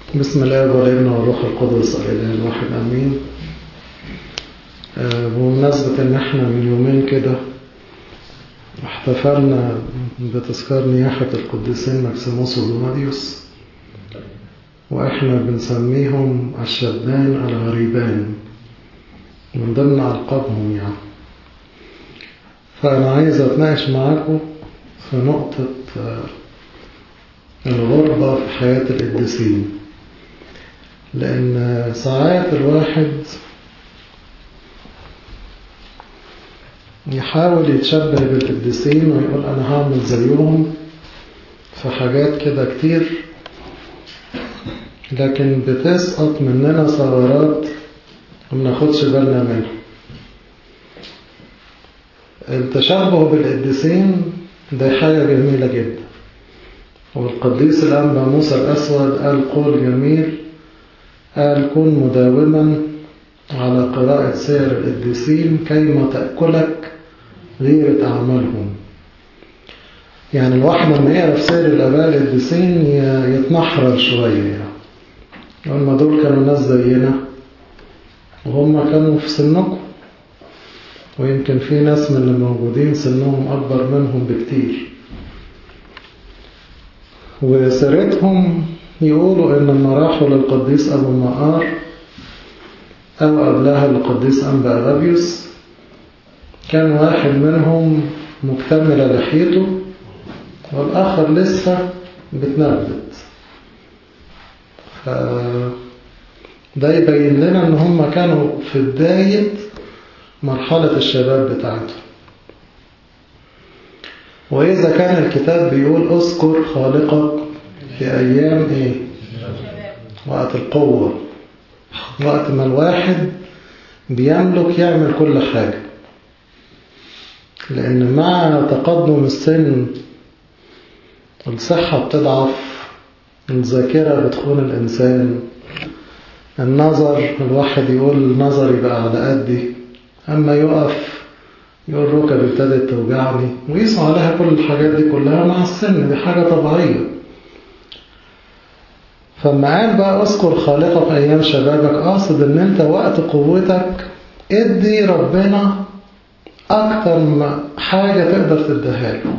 بسم الله والابن والروح القدس الإله الواحد أمين بمناسبة إن إحنا من يومين كده احتفلنا بتذكار نياحة القديسين مكسيموس ودوماديوس وإحنا بنسميهم الشابان الغريبان من ضمن ألقابهم يعني فأنا عايز أتناقش معاكم في نقطة الغربة في حياة القديسين لأن ساعات الواحد يحاول يتشبه بالقديسين ويقول أنا هعمل زيهم في حاجات كده كتير لكن بتسقط مننا ثغرات وما ناخدش بالنا منها التشبه بالقديسين ده حاجة جميلة جدا والقديس الأنبا موسى الأسود قال قول جميل قال كن مداوما على قراءة سير القديسين كيما تأكلك غيرة أعمالهم يعني الواحد لما يقرا في سير الآباء القديسين يتنحرر شوية يعني يقول ما دول كانوا ناس زينا وهم كانوا في سنكم ويمكن في ناس من اللي موجودين سنهم أكبر منهم بكتير وسيرتهم يقولوا إن لما راحوا للقديس أبو مقار أو قبلها للقديس أنبا أغابيوس كان واحد منهم مكتملة لحيته والآخر لسه بتنبت ده يبين لنا إن هم كانوا في بداية مرحلة الشباب بتاعتهم وإذا كان الكتاب بيقول اذكر خالقك في أيام إيه وقت القوة وقت ما الواحد بيملك يعمل كل حاجة لأن مع تقدم السن الصحة بتضعف الذاكرة بتخون الإنسان النظر الواحد يقول نظري بقى على قدي أما يقف يقول ركبي ابتدت توجعني ويقيسوا عليها كل الحاجات دي كلها مع السن دي حاجة طبيعية فما قال بقى اذكر خالقك أيام شبابك أقصد إن أنت وقت قوتك ادي ربنا أكتر ما حاجة تقدر تديها له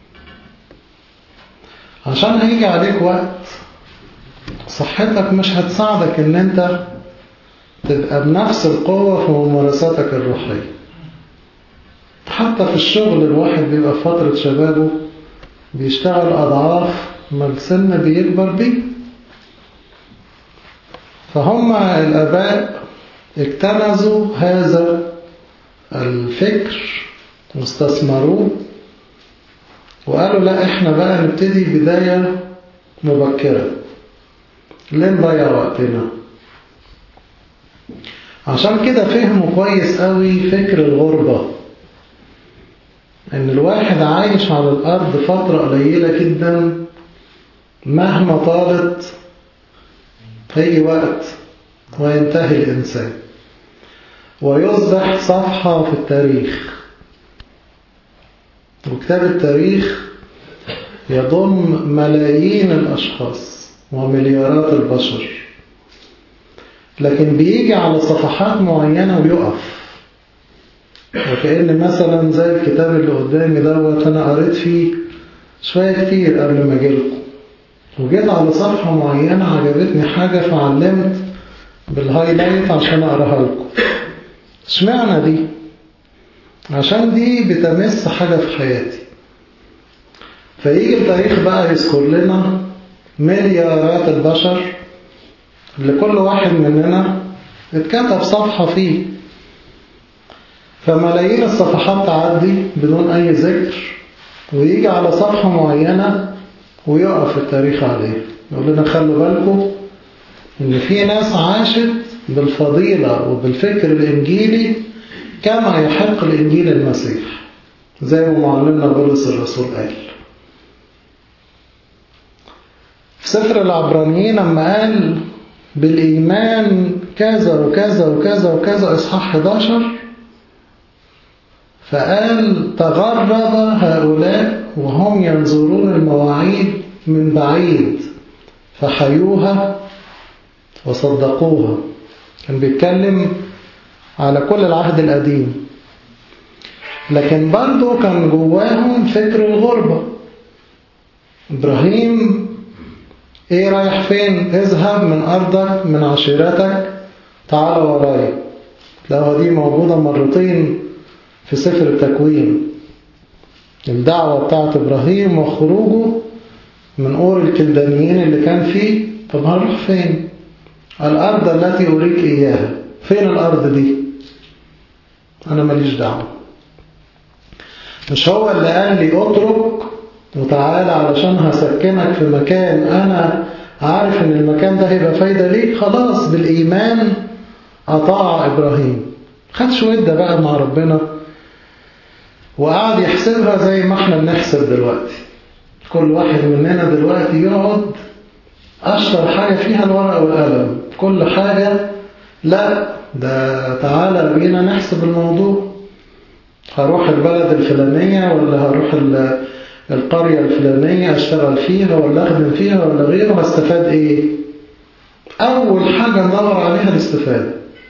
عشان هيجي عليك وقت صحتك مش هتساعدك إن أنت تبقى بنفس القوة في ممارساتك الروحية حتى في الشغل الواحد بيبقى في فترة شبابه بيشتغل أضعاف ما السن بيكبر بيه فهم الآباء اكتنزوا هذا الفكر واستثمروه وقالوا لا احنا بقى نبتدي بداية مبكرة ليه نضيع وقتنا عشان كده فهموا كويس قوي فكر الغربة ان الواحد عايش على الارض فترة قليلة جدا مهما طالت هيجي وقت وينتهي الإنسان ويصبح صفحة في التاريخ وكتاب التاريخ يضم ملايين الأشخاص ومليارات البشر لكن بيجي على صفحات معينة ويقف وكأن مثلا زي الكتاب اللي قدامي دوت أنا قريت فيه شوية كتير قبل ما أجيلكم وجيت على صفحة معينة عجبتني حاجة فعلمت بالهايلايت عشان أقراها لكم اشمعنى دي عشان دي بتمس حاجة في حياتي فيجي التاريخ بقى يذكر لنا مليارات البشر اللي كل واحد مننا اتكتب صفحة فيه فملايين الصفحات تعدي بدون أي ذكر ويجي على صفحة معينة ويقف التاريخ عليه يقول لنا خلوا بالكم ان في ناس عاشت بالفضيلة وبالفكر الإنجيلي كما يحق لإنجيل المسيح زي ما معلمنا بولس الرسول قال في سفر العبرانيين لما قال بالإيمان كذا وكذا وكذا وكذا إصحاح 11 فقال تغرب هؤلاء وهم ينظرون المواعيد من بعيد فحيوها وصدقوها كان بيتكلم على كل العهد القديم لكن برضه كان جواهم فكر الغربة إبراهيم إيه رايح فين اذهب من أرضك من عشيرتك تعال ورايا تلاقوها دي موجودة مرتين في سفر التكوين الدعوة بتاعت إبراهيم وخروجه من أور الكلدانيين اللي كان فيه طب هنروح فين الأرض التي أريك إياها فين الأرض دي أنا ماليش دعوة مش هو اللي قال لي اترك وتعالى علشان هسكنك في مكان أنا عارف إن المكان ده هيبقى فايدة ليك خلاص بالإيمان أطاع إبراهيم خدش ودة بقى مع ربنا وقعد يحسبها زي ما احنا بنحسب دلوقتي كل واحد مننا دلوقتي يقعد أشطر حاجة فيها الورق والقلم كل حاجة لا ده تعالى بينا نحسب الموضوع هروح البلد الفلانية ولا هروح القرية الفلانية أشتغل فيها ولا أخدم فيها ولا غيره هستفاد إيه أول حاجة ندور عليها الاستفادة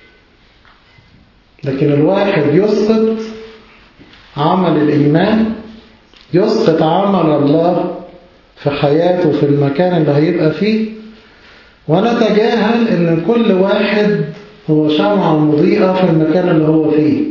لكن الواحد يسقط عمل الإيمان يسقط عمل الله في حياته في المكان اللي هيبقى فيه ونتجاهل ان كل واحد هو شمعة مضيئة في المكان اللي هو فيه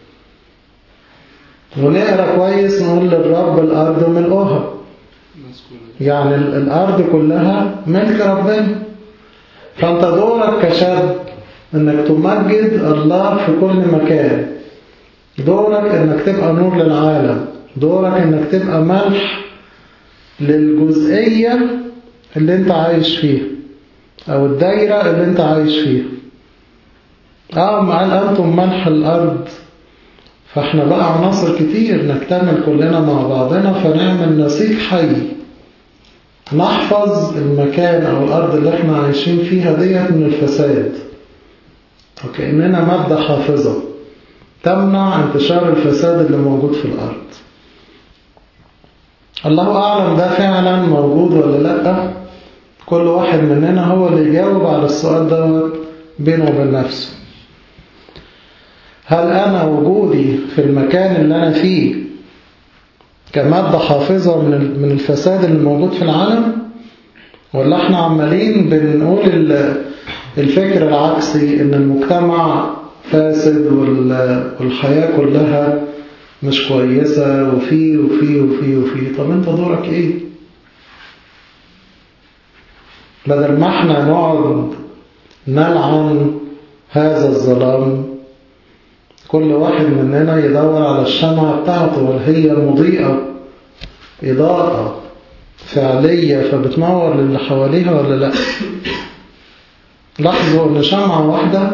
ونقرأ كويس نقول للرب الأرض ملؤها يعني الأرض كلها ملك ربنا فأنت دورك كشاب انك تمجد الله في كل مكان دورك انك تبقى نور للعالم دورك انك تبقى ملح للجزئية اللي انت عايش فيها او الدايرة اللي انت عايش فيها اه مع انتم ملح الارض فاحنا بقى عناصر كتير نكتمل كلنا مع بعضنا فنعمل نسيج حي نحفظ المكان او الارض اللي احنا عايشين فيها ديت من الفساد وكأننا مادة حافظة تمنع انتشار الفساد اللي موجود في الأرض الله أعلم ده فعلا موجود ولا لأ كل واحد مننا هو اللي يجاوب على السؤال ده بينه وبين نفسه هل أنا وجودي في المكان اللي أنا فيه كمادة حافظة من من الفساد اللي موجود في العالم ولا احنا عمالين بنقول الفكر العكسي ان المجتمع فاسد والحياة كلها مش كويسة وفي وفي وفي وفي طب انت دورك ايه بدل ما احنا نقعد نلعن هذا الظلام كل واحد مننا يدور على الشمعة بتاعته وهي مضيئة إضاءة فعلية فبتنور للي حواليها ولا لا لاحظوا ان شمعة واحدة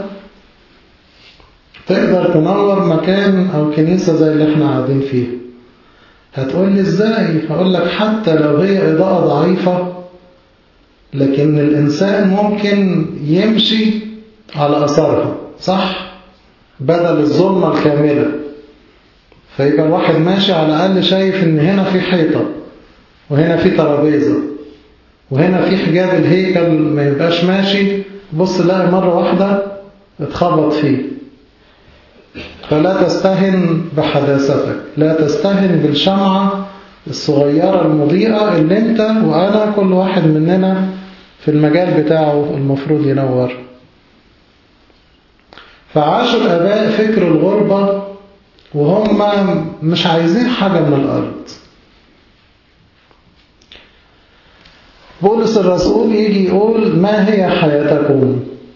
تقدر تنور مكان او كنيسة زي اللي احنا قاعدين فيها هتقول لي ازاي هقول لك حتى لو هي اضاءة ضعيفة لكن الانسان ممكن يمشي على اثرها صح بدل الظلمة الكاملة فيبقى الواحد ماشي على الاقل شايف ان هنا في حيطة وهنا في ترابيزة وهنا في حجاب الهيكل ما يبقاش ماشي بص لاقي مرة واحدة اتخبط فيه فلا تستهن بحداثتك لا تستهن بالشمعة الصغيرة المضيئة اللي انت وانا كل واحد مننا في المجال بتاعه المفروض ينور فعاشوا الآباء فكر الغربة وهم مش عايزين حاجة من الأرض بولس الرسول يجي يقول ما هي حياتكم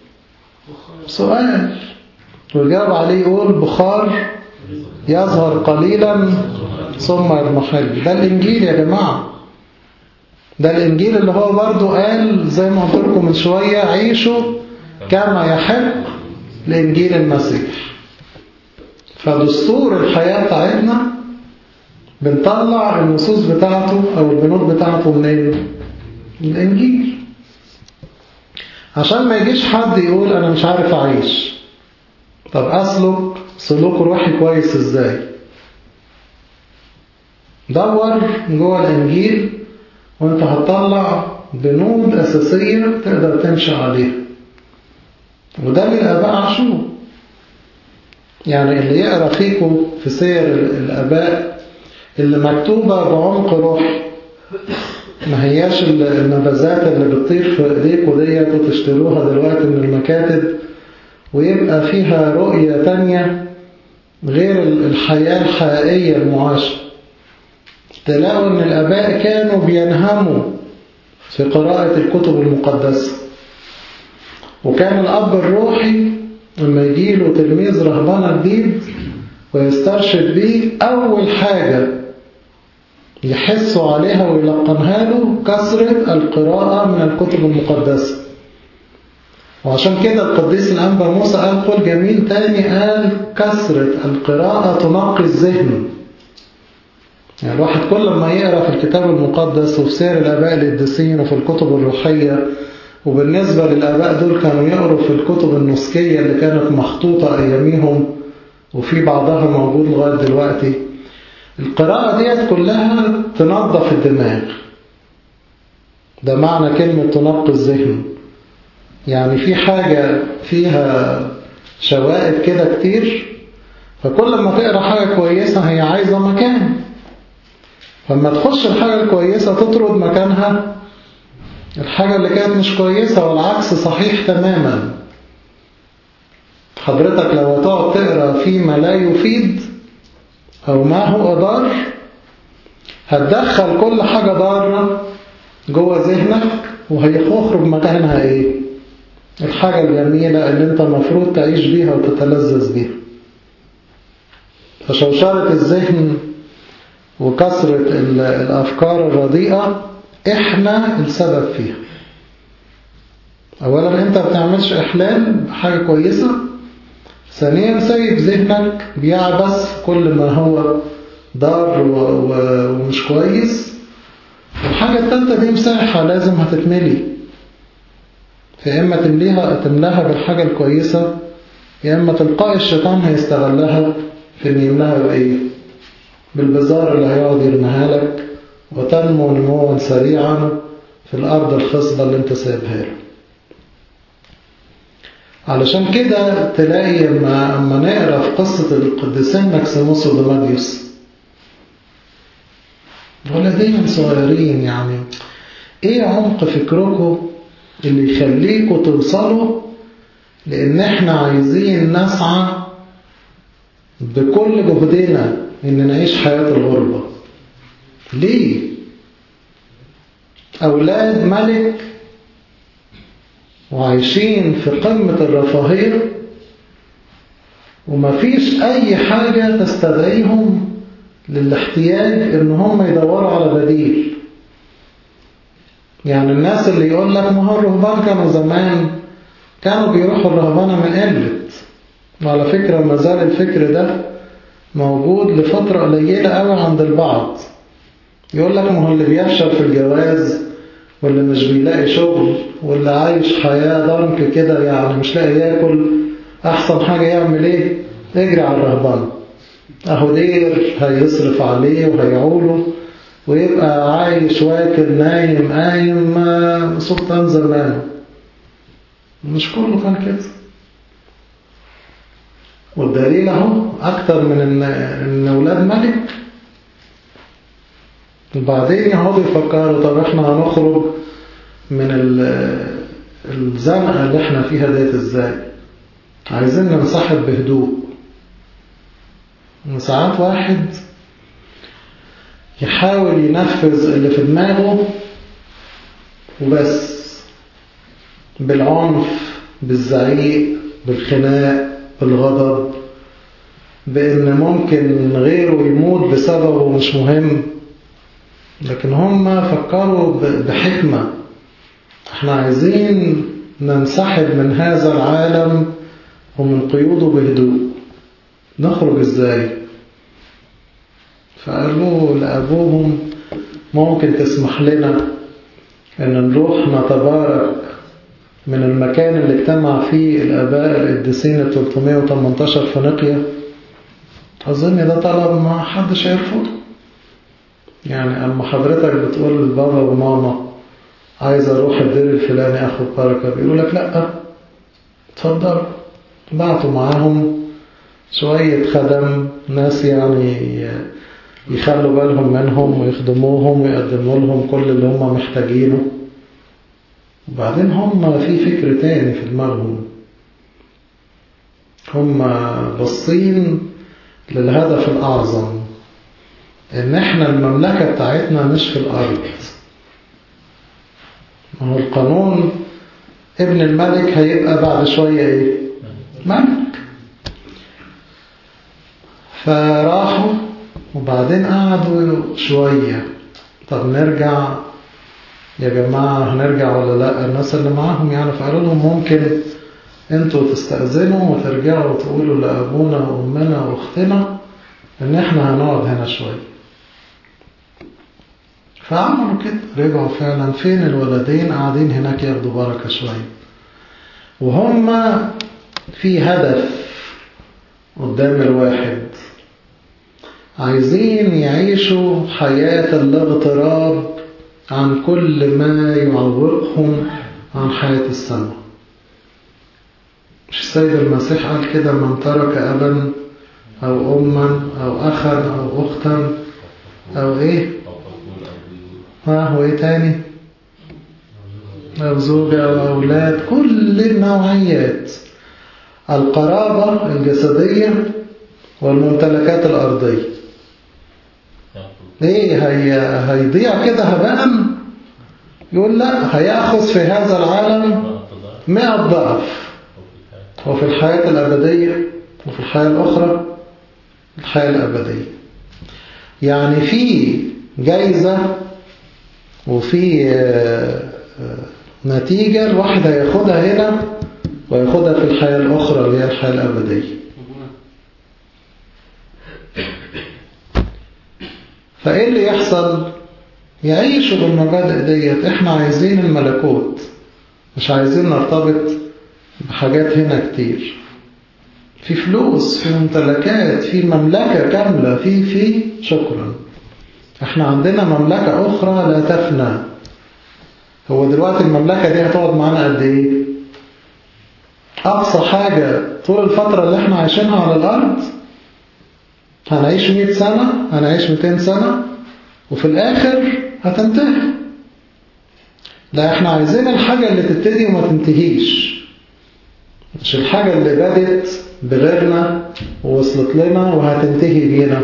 سؤال ويجاوب عليه يقول بخار يظهر قليلا ثم يضمحل ده الإنجيل يا جماعة ده الإنجيل اللي هو برضو قال زي ما قلت لكم من شوية عيشوا كما يحب لإنجيل المسيح فدستور الحياة بتاعتنا بنطلع النصوص بتاعته أو البنود بتاعته منين؟ من الإنجيل عشان ما يجيش حد يقول أنا مش عارف أعيش طب أسلك سلوك روحي كويس إزاي دور جوه الإنجيل وانت هتطلع بنود أساسية تقدر تمشي عليها وده اللي الآباء عاشوه يعني اللي يقرأ فيكم في سير الآباء اللي مكتوبة بعمق روحي ما هياش النبذات اللي بتطير في ايديكوا ديت وتشتروها دلوقتي من المكاتب ويبقى فيها رؤية تانية غير الحياة الحقيقية المعاشة تلاقوا ان الاباء كانوا بينهموا في قراءة الكتب المقدسة وكان الاب الروحي لما يجيله تلميذ رهبانة جديد ويسترشد بيه اول حاجة يحسوا عليها ويلقنها له كثرة القراءة من الكتب المقدسة وعشان كده القديس الأنبا موسى قال قول جميل تاني قال كثرة القراءة تنقي الذهن يعني الواحد كل ما يقرأ في الكتاب المقدس وفي سير الآباء القديسين وفي الكتب الروحية وبالنسبة للآباء دول كانوا يقروا في الكتب النسكية اللي كانت مخطوطة أياميهم وفي بعضها موجود لغاية دلوقتي القراءة ديت كلها تنظف الدماغ ده معنى كلمة تنقي الذهن يعني في حاجة فيها شوائب كده كتير فكل ما تقرأ حاجة كويسة هي عايزة مكان فلما تخش الحاجة الكويسة تطرد مكانها الحاجة اللي كانت مش كويسة والعكس صحيح تماما حضرتك لو هتقعد تقرأ فيما لا يفيد أو ما هو ضار هتدخل كل حاجة ضارة جوه ذهنك وهيخرج مكانها ايه الحاجة الجميلة اللي انت مفروض تعيش بيها وتتلذذ بيها فشوشرة الذهن وكثرة الأفكار الرديئة احنا السبب فيها أولا انت بتعملش إحلال بحاجة كويسة ثانيا سايب ذهنك بيعبس كل ما هو ضار ومش كويس الحاجة التالتة دي مساحة لازم هتتملي فإما تمليها تملاها بالحاجة الكويسة يا إما تلقاء الشيطان هيستغلها في إن يملاها بإيه بالبزار اللي هيقعد يرميها لك وتنمو نموا سريعا في الأرض الخصبة اللي انت سايبها له علشان كده تلاقي اما اما نقرا في قصة القديسين ماكسيموس ودماديوس ولديهم صغيرين يعني ايه عمق فكركم اللي يخليكم توصلوا لان احنا عايزين نسعى بكل جهدنا ان نعيش حياة الغربة ليه اولاد ملك وعايشين في قمة الرفاهية ومفيش أي حاجة تستدعيهم للاحتياج إن هم يدوروا على بديل يعني الناس اللي يقول لك ما هو الرهبان كانوا زمان كانوا بيروحوا الرهبانة من قلت وعلى فكرة ما زال الفكر ده موجود لفترة قليلة قوي عند البعض يقول لك ما هو اللي بيفشل في الجواز واللي مش بيلاقي شغل واللي عايش حياة ضنك كده يعني مش لاقي ياكل أحسن حاجة يعمل إيه؟ يجري على الرهبان أهو دير هيصرف عليه وهيعوله ويبقى عايش واكل نايم قايم سلطان زمان مش كله كان كده والدليل اهو أكتر من إن, إن أولاد ملك وبعدين يقعدوا يفكروا طب احنا هنخرج من الزنقة اللي احنا فيها ديت ازاي عايزين ننسحب بهدوء ساعات واحد يحاول ينفذ اللي في دماغه وبس بالعنف بالزعيق بالخناق بالغضب بأن ممكن غيره يموت بسببه مش مهم لكن هم فكروا بحكمة احنا عايزين ننسحب من هذا العالم ومن قيوده بهدوء نخرج ازاي فقالوا لأبوهم ممكن تسمح لنا ان نروح نتبارك من المكان اللي اجتمع فيه الآباء القديسين ال 318 في نقية أظن ده طلب ما حدش هيرفضه يعني أما حضرتك بتقول لبابا وماما عايز أروح الدير الفلاني أخد بركة بيقولوا لك لأ اتفضل بعتوا معاهم شوية خدم ناس يعني يخلوا بالهم منهم ويخدموهم ويقدموا لهم كل اللي هم محتاجينه وبعدين هم في فكر تاني في دماغهم هم باصين للهدف الأعظم إن إحنا المملكة بتاعتنا مش في الأرض ما هو القانون ابن الملك هيبقى بعد شوية إيه؟ ملك فراحوا وبعدين قعدوا شوية طب نرجع يا جماعة هنرجع ولا لا الناس اللي معاهم يعني فقالوا لهم ممكن انتوا تستأذنوا وترجعوا وتقولوا لأبونا وأمنا وأختنا إن إحنا هنقعد هنا شوية فعملوا كده رجعوا فعلا فين الولدين قاعدين هناك ياخدوا بركة شوية وهم في هدف قدام الواحد عايزين يعيشوا حياة الاغتراب عن كل ما يعوقهم عن حياة السماء مش السيد المسيح قال كده من ترك أبا أو أما أو أخا أو أختا أو إيه ها هو إيه تاني أو زوجة أو أولاد كل النوعيات القرابة الجسدية والممتلكات الأرضية ايه هي هيضيع كده هباء يقول لا هياخذ في هذا العالم مئة ضعف وفي الحياة الأبدية وفي الحياة الأخرى الحياة الأبدية يعني في جايزة وفي نتيجة الواحد هياخدها هنا وياخدها في الحياة الأخرى اللي هي الحياة الأبدية فإيه اللي يحصل يعيشوا بالمبادئ ديت احنا عايزين الملكوت مش عايزين نرتبط بحاجات هنا كتير في فلوس في ممتلكات في مملكة كاملة في في شكرا احنا عندنا مملكة أخرى لا تفنى هو دلوقتي المملكة دي هتقعد معانا قد ايه أقصى حاجة طول الفترة اللي احنا عايشينها على الأرض هنعيش 100 سنة هنعيش 200 سنة وفي الآخر هتنتهي لا احنا عايزين الحاجة اللي تبتدي وما تنتهيش مش الحاجة اللي بدت بغيرنا ووصلت لنا وهتنتهي بينا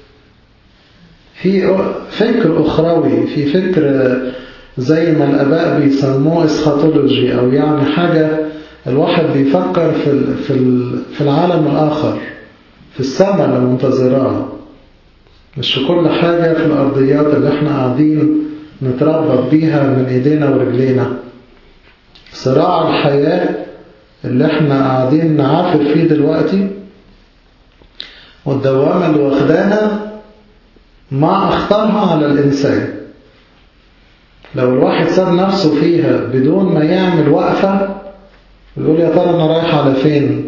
في فكر أخروي في فكر زي ما الآباء بيسموه اسخاتولوجي أو يعني حاجة الواحد بيفكر في في العالم الآخر في السماء اللي منتظراها مش في كل حاجة في الأرضيات اللي احنا قاعدين نتربط بيها من ايدينا ورجلينا صراع الحياة اللي احنا قاعدين نعافر فيه دلوقتي والدوامة اللي واخدانا ما أخطرها على الإنسان لو الواحد ساب نفسه فيها بدون ما يعمل وقفة ويقول يا ترى أنا رايح على فين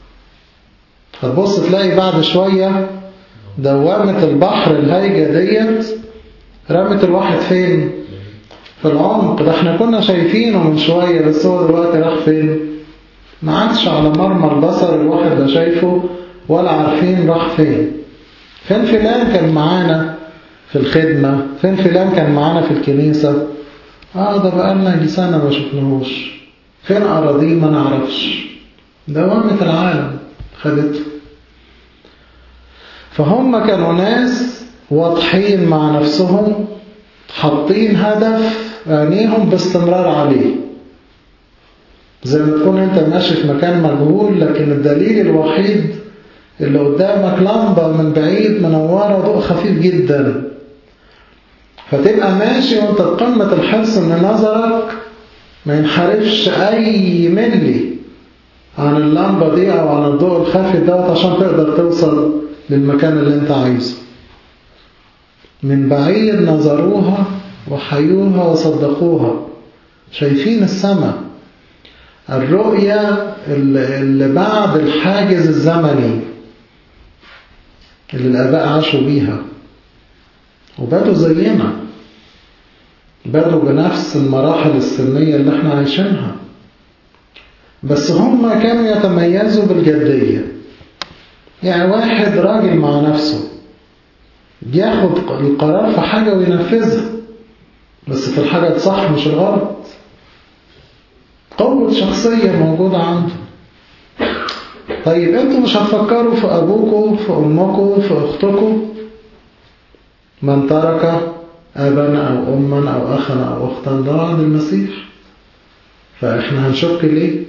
هتبص تلاقي بعد شوية دوامة البحر الهايجة ديت رمت الواحد فين في العمق ده احنا كنا شايفينه من شوية بس هو دلوقتي راح فين ما عادش على مرمى البصر الواحد لا شايفه ولا عارفين راح فين فين فلان كان معانا في الخدمة فين فلان كان معانا في الكنيسة اه ده بقالنا يجي سنة ما شفناهوش فين أراضيه ما نعرفش دوامة العالم خدته فهم كانوا ناس واضحين مع نفسهم حاطين هدف عينيهم باستمرار عليه زي ما تكون انت ماشي في مكان مجهول لكن الدليل الوحيد اللي قدامك لمبة من بعيد منورة ضوء خفيف جدا فتبقى ماشي وانت بقمة الحرص ان نظرك ما ينحرفش اي ملي عن اللمبة دي او عن الضوء الخفي دوت عشان تقدر توصل للمكان اللي انت عايزه من بعيد نظروها وحيوها وصدقوها شايفين السماء الرؤية اللي بعد الحاجز الزمني اللي الآباء عاشوا بيها وبدوا زينا بدوا بنفس المراحل السنية اللي احنا عايشينها بس هم كانوا يتميزوا بالجدية يعني واحد راجل مع نفسه بياخد القرار في حاجة وينفذها بس في الحاجة الصح مش الغلط قوة شخصية موجودة عنده طيب انتوا مش هتفكروا في أبوكوا في أمكوا في أختكوا من ترك أبا أو أما أو أخا أو أختا ده عن المسيح فإحنا هنشك ليه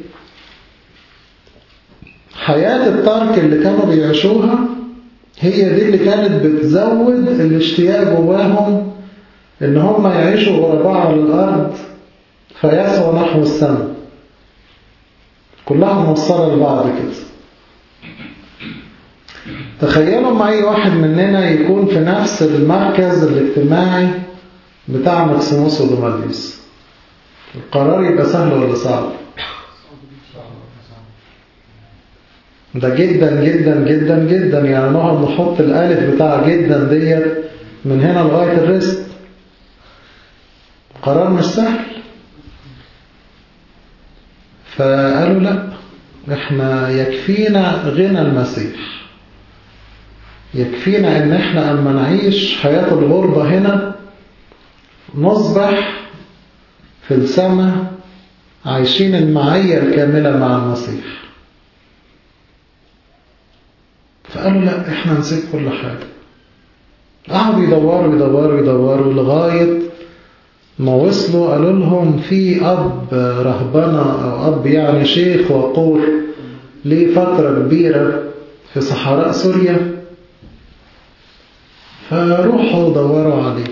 حياة الترك اللي كانوا بيعيشوها هي دي اللي كانت بتزود الاشتياق جواهم ان هم يعيشوا غرباء على الارض فيسعوا نحو السماء كلها موصلة لبعض كده تخيلوا معي واحد مننا يكون في نفس المركز الاجتماعي بتاع مكسيموس ودوماليوس القرار يبقى سهل ولا صعب ده جدا جدا جدا جدا يعني نقعد نحط الالف بتاع جدا ديت من هنا لغاية الرزق قرار مش سهل فقالوا لا احنا يكفينا غنى المسيح يكفينا ان احنا اما نعيش حياة الغربة هنا نصبح في السماء عايشين المعية الكاملة مع المسيح فقالوا لا احنا نسيب كل حاجة قعدوا يدوروا يدوروا يدوروا لغاية ما وصلوا قالوا لهم في أب رهبنة أو أب يعني شيخ وقور ليه فترة كبيرة في صحراء سوريا فروحوا دوروا عليه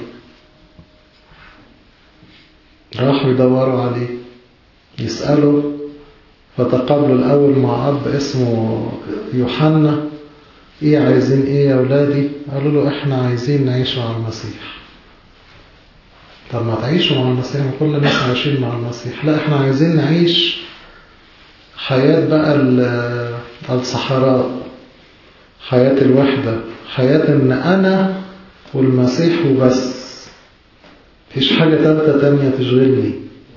راحوا يدوروا عليه يسألوا فتقابلوا الأول مع أب اسمه يوحنا إيه عايزين إيه يا أولادي قالوا له إحنا عايزين نعيش مع المسيح طب ما تعيشوا مع المسيح ما كل الناس عايشين مع المسيح لا إحنا عايزين نعيش حياة بقى الصحراء حياة الوحدة حياة إن أنا والمسيح وبس مفيش حاجة تالتة تانية تشغلني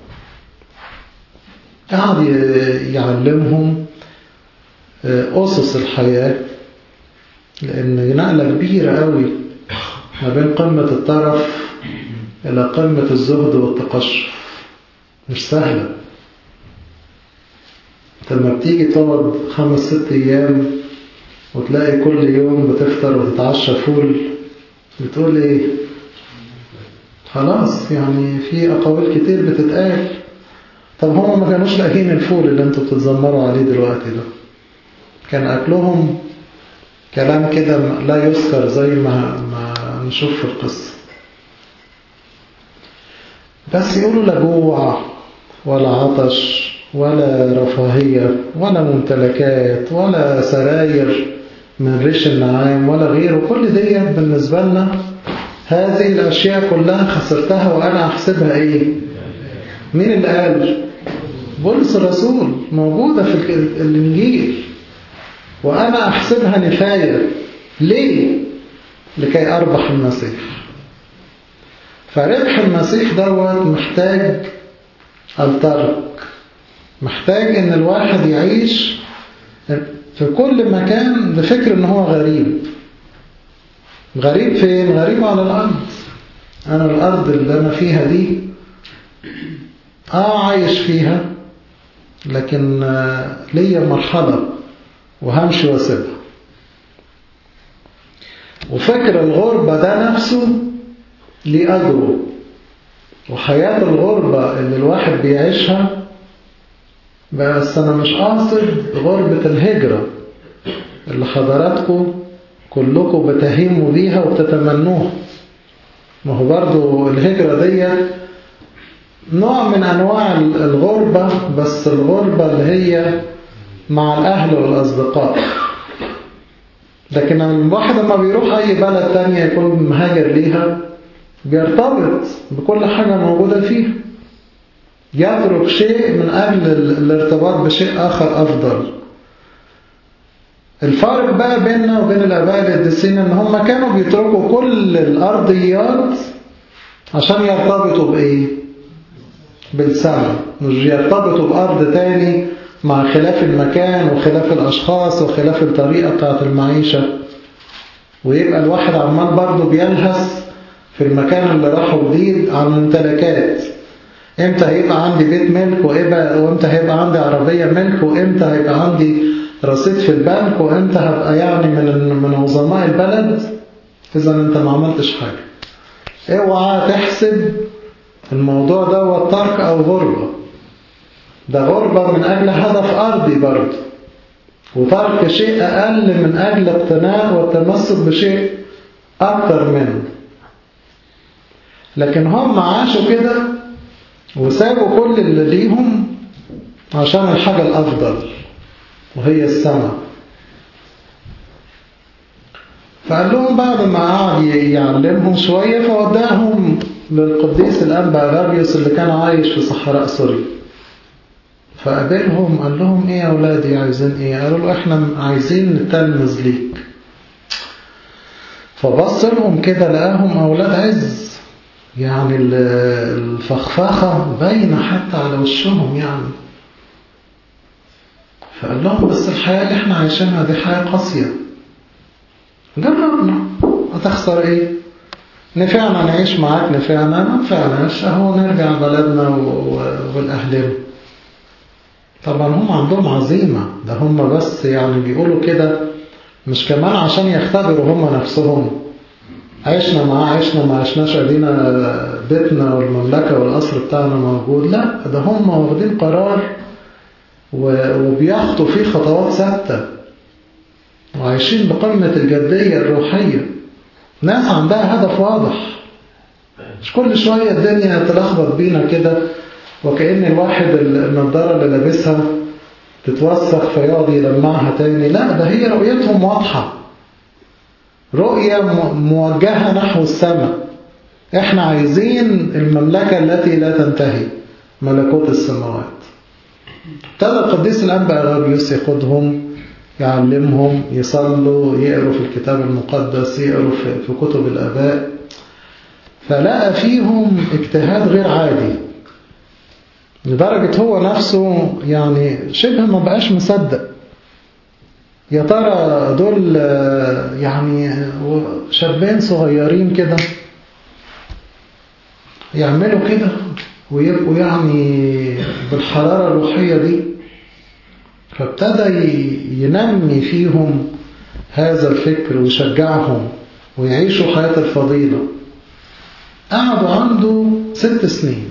قعد يعلمهم أسس الحياة لأن نقلة كبيرة قوي ما بين قمة الطرف إلى قمة الزهد والتقشف مش سهلة لما بتيجي تقعد خمس ست أيام وتلاقي كل يوم بتفطر وتتعشى فول بتقول إيه خلاص يعني في أقاويل كتير بتتقال طب هم ما كانوش لاقيين الفول اللي انتوا بتتذمروا عليه دلوقتي ده كان أكلهم كلام كده لا يذكر زي ما, ما نشوف في القصة بس يقولوا لا جوع ولا عطش ولا رفاهية ولا ممتلكات ولا سراير من ريش النعام ولا غيره كل دي بالنسبة لنا هذه الأشياء كلها خسرتها وأنا أحسبها إيه مين اللي قال بولس الرسول موجودة في الإنجيل وأنا أحسبها نفاية ليه لكي أربح المسيح فربح المسيح دوت محتاج الترك محتاج ان الواحد يعيش في كل مكان بفكر ان هو غريب غريب فين؟ غريب على الأرض أنا الأرض اللي أنا فيها دي آه عايش فيها لكن ليا مرحلة وهمشي واسيبها وفكر الغربة ده نفسه ليه أجره وحياة الغربة اللي الواحد بيعيشها بس أنا مش قاصد غربة الهجرة اللي حضراتكم كلكم بتهيموا بيها وبتتمنوها ما هو برضو الهجرة دي نوع من أنواع الغربة بس الغربة اللي هي مع الأهل والأصدقاء لكن الواحد لما بيروح أي بلد تانية يكون مهاجر ليها بيرتبط بكل حاجة موجودة فيها يترك شيء من أجل الارتباط بشيء آخر أفضل الفارق بقى بيننا وبين الآباء القديسين إن هم كانوا بيتركوا كل الأرضيات عشان يرتبطوا بإيه؟ بالسماء مش يرتبطوا بأرض تاني مع خلاف المكان وخلاف الأشخاص وخلاف الطريقة بتاعت المعيشة ويبقى الواحد عمال برضه بيلهس في المكان اللي راحه جديد عن ممتلكات امتى هيبقى عندي بيت ملك وامتى هيبقى عندي عربية ملك وامتى هيبقى عندي رصيد في البنك وامتى هبقى يعني من من عظماء البلد اذا انت ما عملتش حاجة اوعى تحسب الموضوع ده ترك او غربة ده غربة من اجل هدف ارضي برضه وترك شيء اقل من اجل اقتناع والتمسك بشيء اكتر منه لكن هم عاشوا كده وسابوا كل اللي ليهم عشان الحاجة الأفضل وهي السماء فقال لهم بعد ما قعد يعلمهم شوية فوداهم للقديس الأنبا غابيوس اللي كان عايش في صحراء سوريا فقابلهم قال لهم ايه يا أولادي عايزين ايه قالوا له احنا عايزين نتلمذ ليك فبص لهم كده لقاهم أولاد عز يعني الفخفخة باينة حتى على وشهم يعني فقال لهم بس الحياة اللي احنا عايشينها دي حياة قاسية جربنا هتخسر ايه نفعنا نعيش معاك نفعنا ما نفعناش اهو نرجع بلدنا والأهلنا طبعا هم عندهم عزيمة ده هم بس يعني بيقولوا كده مش كمان عشان يختبروا هم نفسهم عشنا معاه عشنا ما عشناش ادينا بيتنا والمملكة والقصر بتاعنا موجود لا ده هم واخدين قرار وبيخطوا فيه خطوات ثابتة وعايشين بقمة الجدية الروحية ناس عندها هدف واضح مش كل شوية الدنيا تلخبط بينا كده وكأن الواحد النضارة اللي لابسها تتوسخ فيقعد يلمعها تاني لا ده هي رؤيتهم واضحة رؤية موجهة نحو السماء احنا عايزين المملكة التي لا تنتهي ملكوت السماوات ابتدى القديس الأنبا أغابيوس ياخدهم يعلمهم يصلوا يقروا في الكتاب المقدس يقروا في كتب الآباء فلقى فيهم اجتهاد غير عادي لدرجة هو نفسه يعني شبه ما بقاش مصدق يا ترى دول يعني شابين صغيرين كده يعملوا كده ويبقوا يعني بالحرارة الروحية دي فابتدى ينمي فيهم هذا الفكر ويشجعهم ويعيشوا حياة الفضيلة قعدوا عنده ست سنين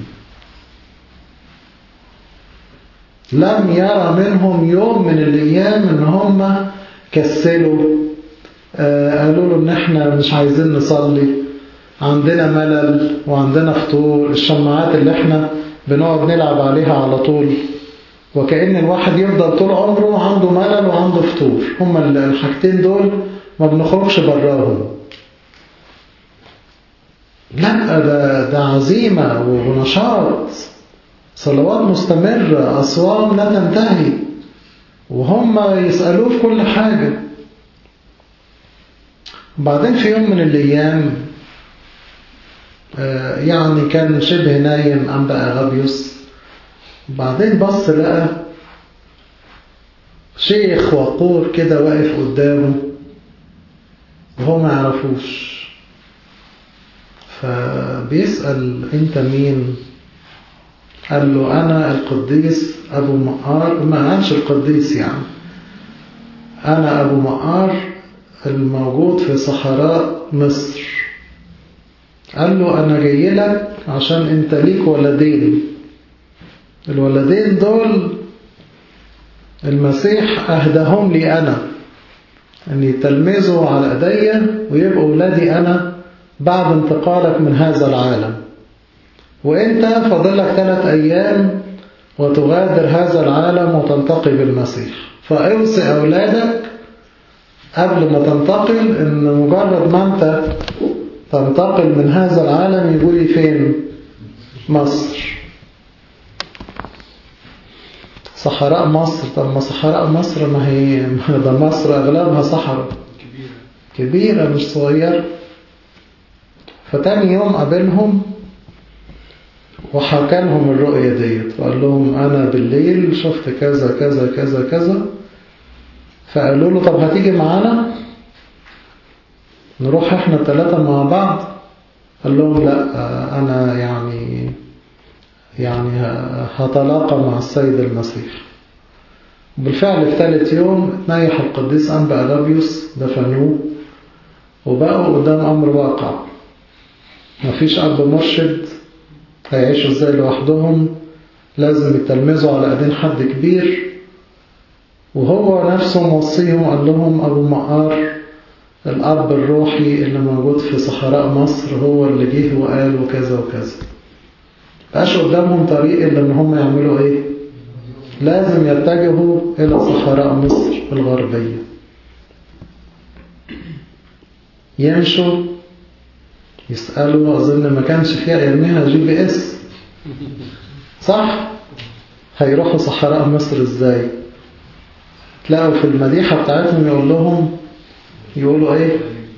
لم يرى منهم يوم من الأيام ان هم كسلوا آه قالوا له ان احنا مش عايزين نصلي عندنا ملل وعندنا فطور الشماعات اللي احنا بنقعد نلعب عليها على طول وكأن الواحد يفضل طول عمره عنده ملل وعنده فطور هما الحاجتين دول ما بنخرجش براهم لا ده, ده عزيمة ونشاط صلوات مستمرة أصوام لا تنتهي وهم يسألوه في كل حاجة بعدين في يوم من الأيام يعني كان شبه نايم أنبا أغابيوس بعدين بص لقى شيخ وقور كده واقف قدامه وهو ما يعرفوش فبيسأل انت مين قال له أنا القديس أبو مقار ما قالش القديس يعني أنا أبو مقار الموجود في صحراء مصر قال له أنا جاي لك عشان أنت ليك ولدين الولدين دول المسيح أهداهم لي أنا أن يتلمذوا على أيديا ويبقوا ولادي أنا بعد انتقالك من هذا العالم وانت فاضلك ثلاث ايام وتغادر هذا العالم وتلتقي بالمسيح فاوصي اولادك قبل ما تنتقل ان مجرد ما انت تنتقل من هذا العالم يقولي فين مصر صحراء مصر طب ما صحراء مصر ما هي ده مصر اغلبها صحراء كبيرة كبيرة مش صغيرة فتاني يوم قابلهم وحكى لهم الرؤية ديت وقال لهم أنا بالليل شفت كذا كذا كذا كذا فقالوا له طب هتيجي معانا نروح احنا الثلاثة مع بعض قال لهم لا أنا يعني يعني هتلاقى مع السيد المسيح بالفعل في ثالث يوم اتنيح القديس أنبا أغابيوس دفنوه وبقوا قدام أمر واقع مفيش أب مرشد هيعيشوا ازاي لوحدهم لازم يتلمذوا على ايدين حد كبير وهو نفسه موصيهم قال لهم أبو مقار الأب الروحي اللي موجود في صحراء مصر هو اللي جه وقال وكذا وكذا بقاش قدامهم طريق إلا إن هم يعملوا إيه لازم يتجهوا إلى صحراء مصر الغربية يمشوا يسألوا أظن ما كانش فيها أيامها جي بي اس صح هيروحوا صحراء مصر ازاي تلاقوا في المديحة بتاعتهم يقول لهم يقولوا ايه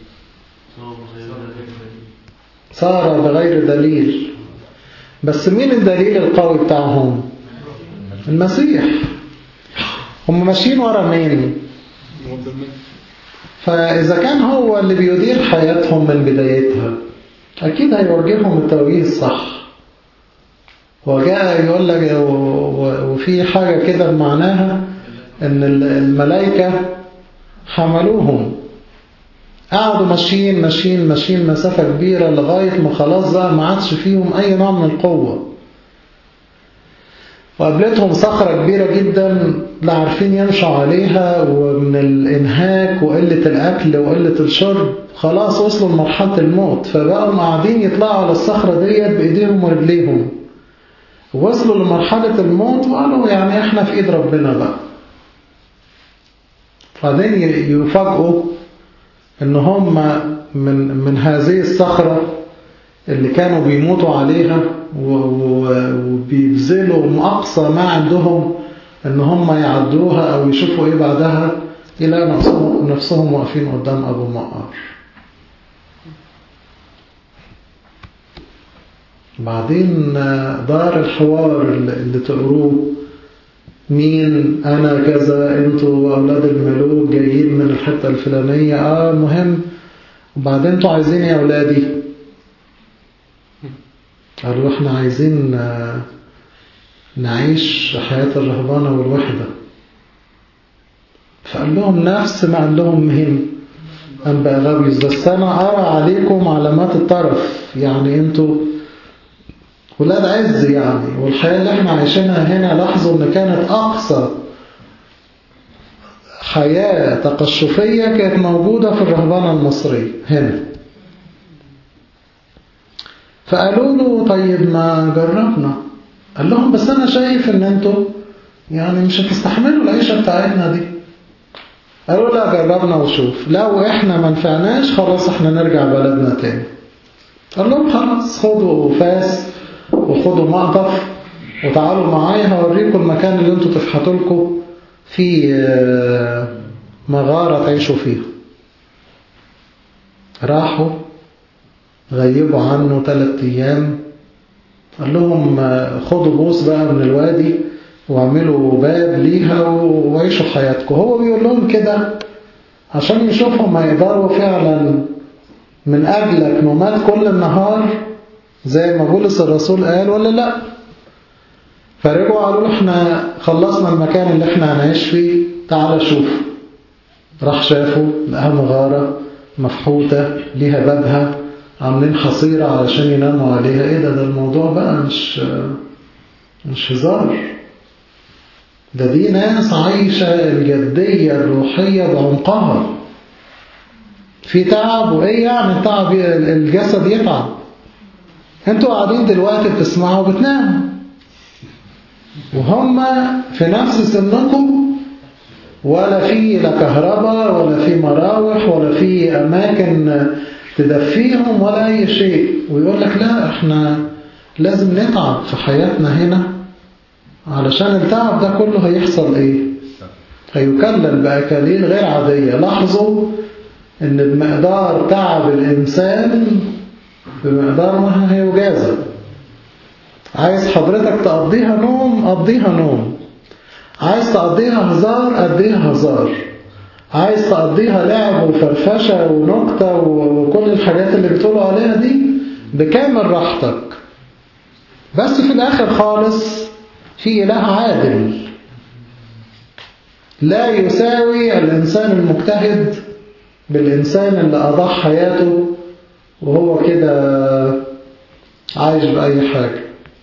صار بغير دليل بس مين الدليل القوي بتاعهم المسيح هم ماشيين ورا مين فإذا كان هو اللي بيدير حياتهم من بدايتها أكيد هيوجههم التوجيه الصح وجاء يقول لك وفي حاجة كده معناها ان الملائكة حملوهم قعدوا ماشيين ماشيين ماشيين مسافة كبيرة لغاية ما خلاص بقى ما عادش فيهم أي نوع من القوة وقابلتهم صخرة كبيرة جدا لا عارفين يمشوا عليها ومن الإنهاك وقلة الأكل وقلة الشرب خلاص وصلوا لمرحلة الموت فبقوا قاعدين يطلعوا على الصخرة ديت بإيديهم ورجليهم وصلوا لمرحلة الموت وقالوا يعني احنا في ايد ربنا بقى بعدين يفاجئوا ان هم من من هذه الصخرة اللي كانوا بيموتوا عليها وبيبذلوا أقصى ما عندهم ان هم يعدوها او يشوفوا ايه بعدها الى نفسهم, نفسهم واقفين قدام ابو مقار بعدين دار الحوار اللي تقروه مين أنا كذا أنتوا أولاد الملوك جايين من الحتة الفلانية آه مهم وبعدين أنتوا عايزين يا أولادي قالوا إحنا عايزين نعيش حياة الرهبانة والوحدة فقال لهم نفس ما قال لهم مهم أنبأ غابيوس بس أنا أرى عليكم علامات الطرف يعني أنتوا ولاد عز يعني والحياة اللي احنا عايشينها هنا لاحظوا ان كانت اقصى حياة تقشفية كانت موجودة في الرهبانة المصرية هنا فقالوا له طيب ما جربنا قال لهم بس انا شايف ان انتوا يعني مش هتستحملوا العيشة بتاعتنا دي قالوا لا جربنا وشوف لو احنا ما نفعناش خلاص احنا نرجع بلدنا تاني قال لهم خلاص خدوا فاس وخدوا مقطف وتعالوا معايا هوريكم المكان اللي انتوا تفحطوا لكم في مغارة تعيشوا فيها راحوا غيبوا عنه ثلاث أيام قال لهم خدوا بوس بقى من الوادي واعملوا باب ليها وعيشوا حياتكم هو بيقول لهم كده عشان يشوفهم هيقدروا فعلا من أجلك نومات كل النهار زي ما بولس الرسول قال ولا لا فرجعوا قالوا احنا خلصنا المكان اللي احنا هنعيش فيه تعال شوف راح شافوا لقاها مغارة مفحوتة ليها بابها عاملين حصيرة علشان يناموا عليها ايه ده ده الموضوع بقى مش مش هزار ده دي ناس عايشة الجدية الروحية بعمقها في تعب وايه يعني تعب الجسد يتعب انتوا قاعدين دلوقتي بتسمعوا وبتناموا وهم في نفس سنكم ولا في لا كهرباء ولا في مراوح ولا في أماكن تدفيهم ولا أي شيء ويقول لك لا احنا لازم نتعب في حياتنا هنا علشان التعب ده كله هيحصل ايه هيكلل بأكاليل غير عادية لاحظوا ان بمقدار تعب الإنسان بمقدار ما هيجازى عايز حضرتك تقضيها نوم قضيها نوم عايز تقضيها هزار قضيها هزار عايز تقضيها لعب وفرفشة ونكتة وكل الحاجات اللي بتقولوا عليها دي بكامل راحتك بس في الآخر خالص في إله عادل لا يساوي الإنسان المجتهد بالإنسان اللي أضاع حياته وهو كده عايش بأي حاجة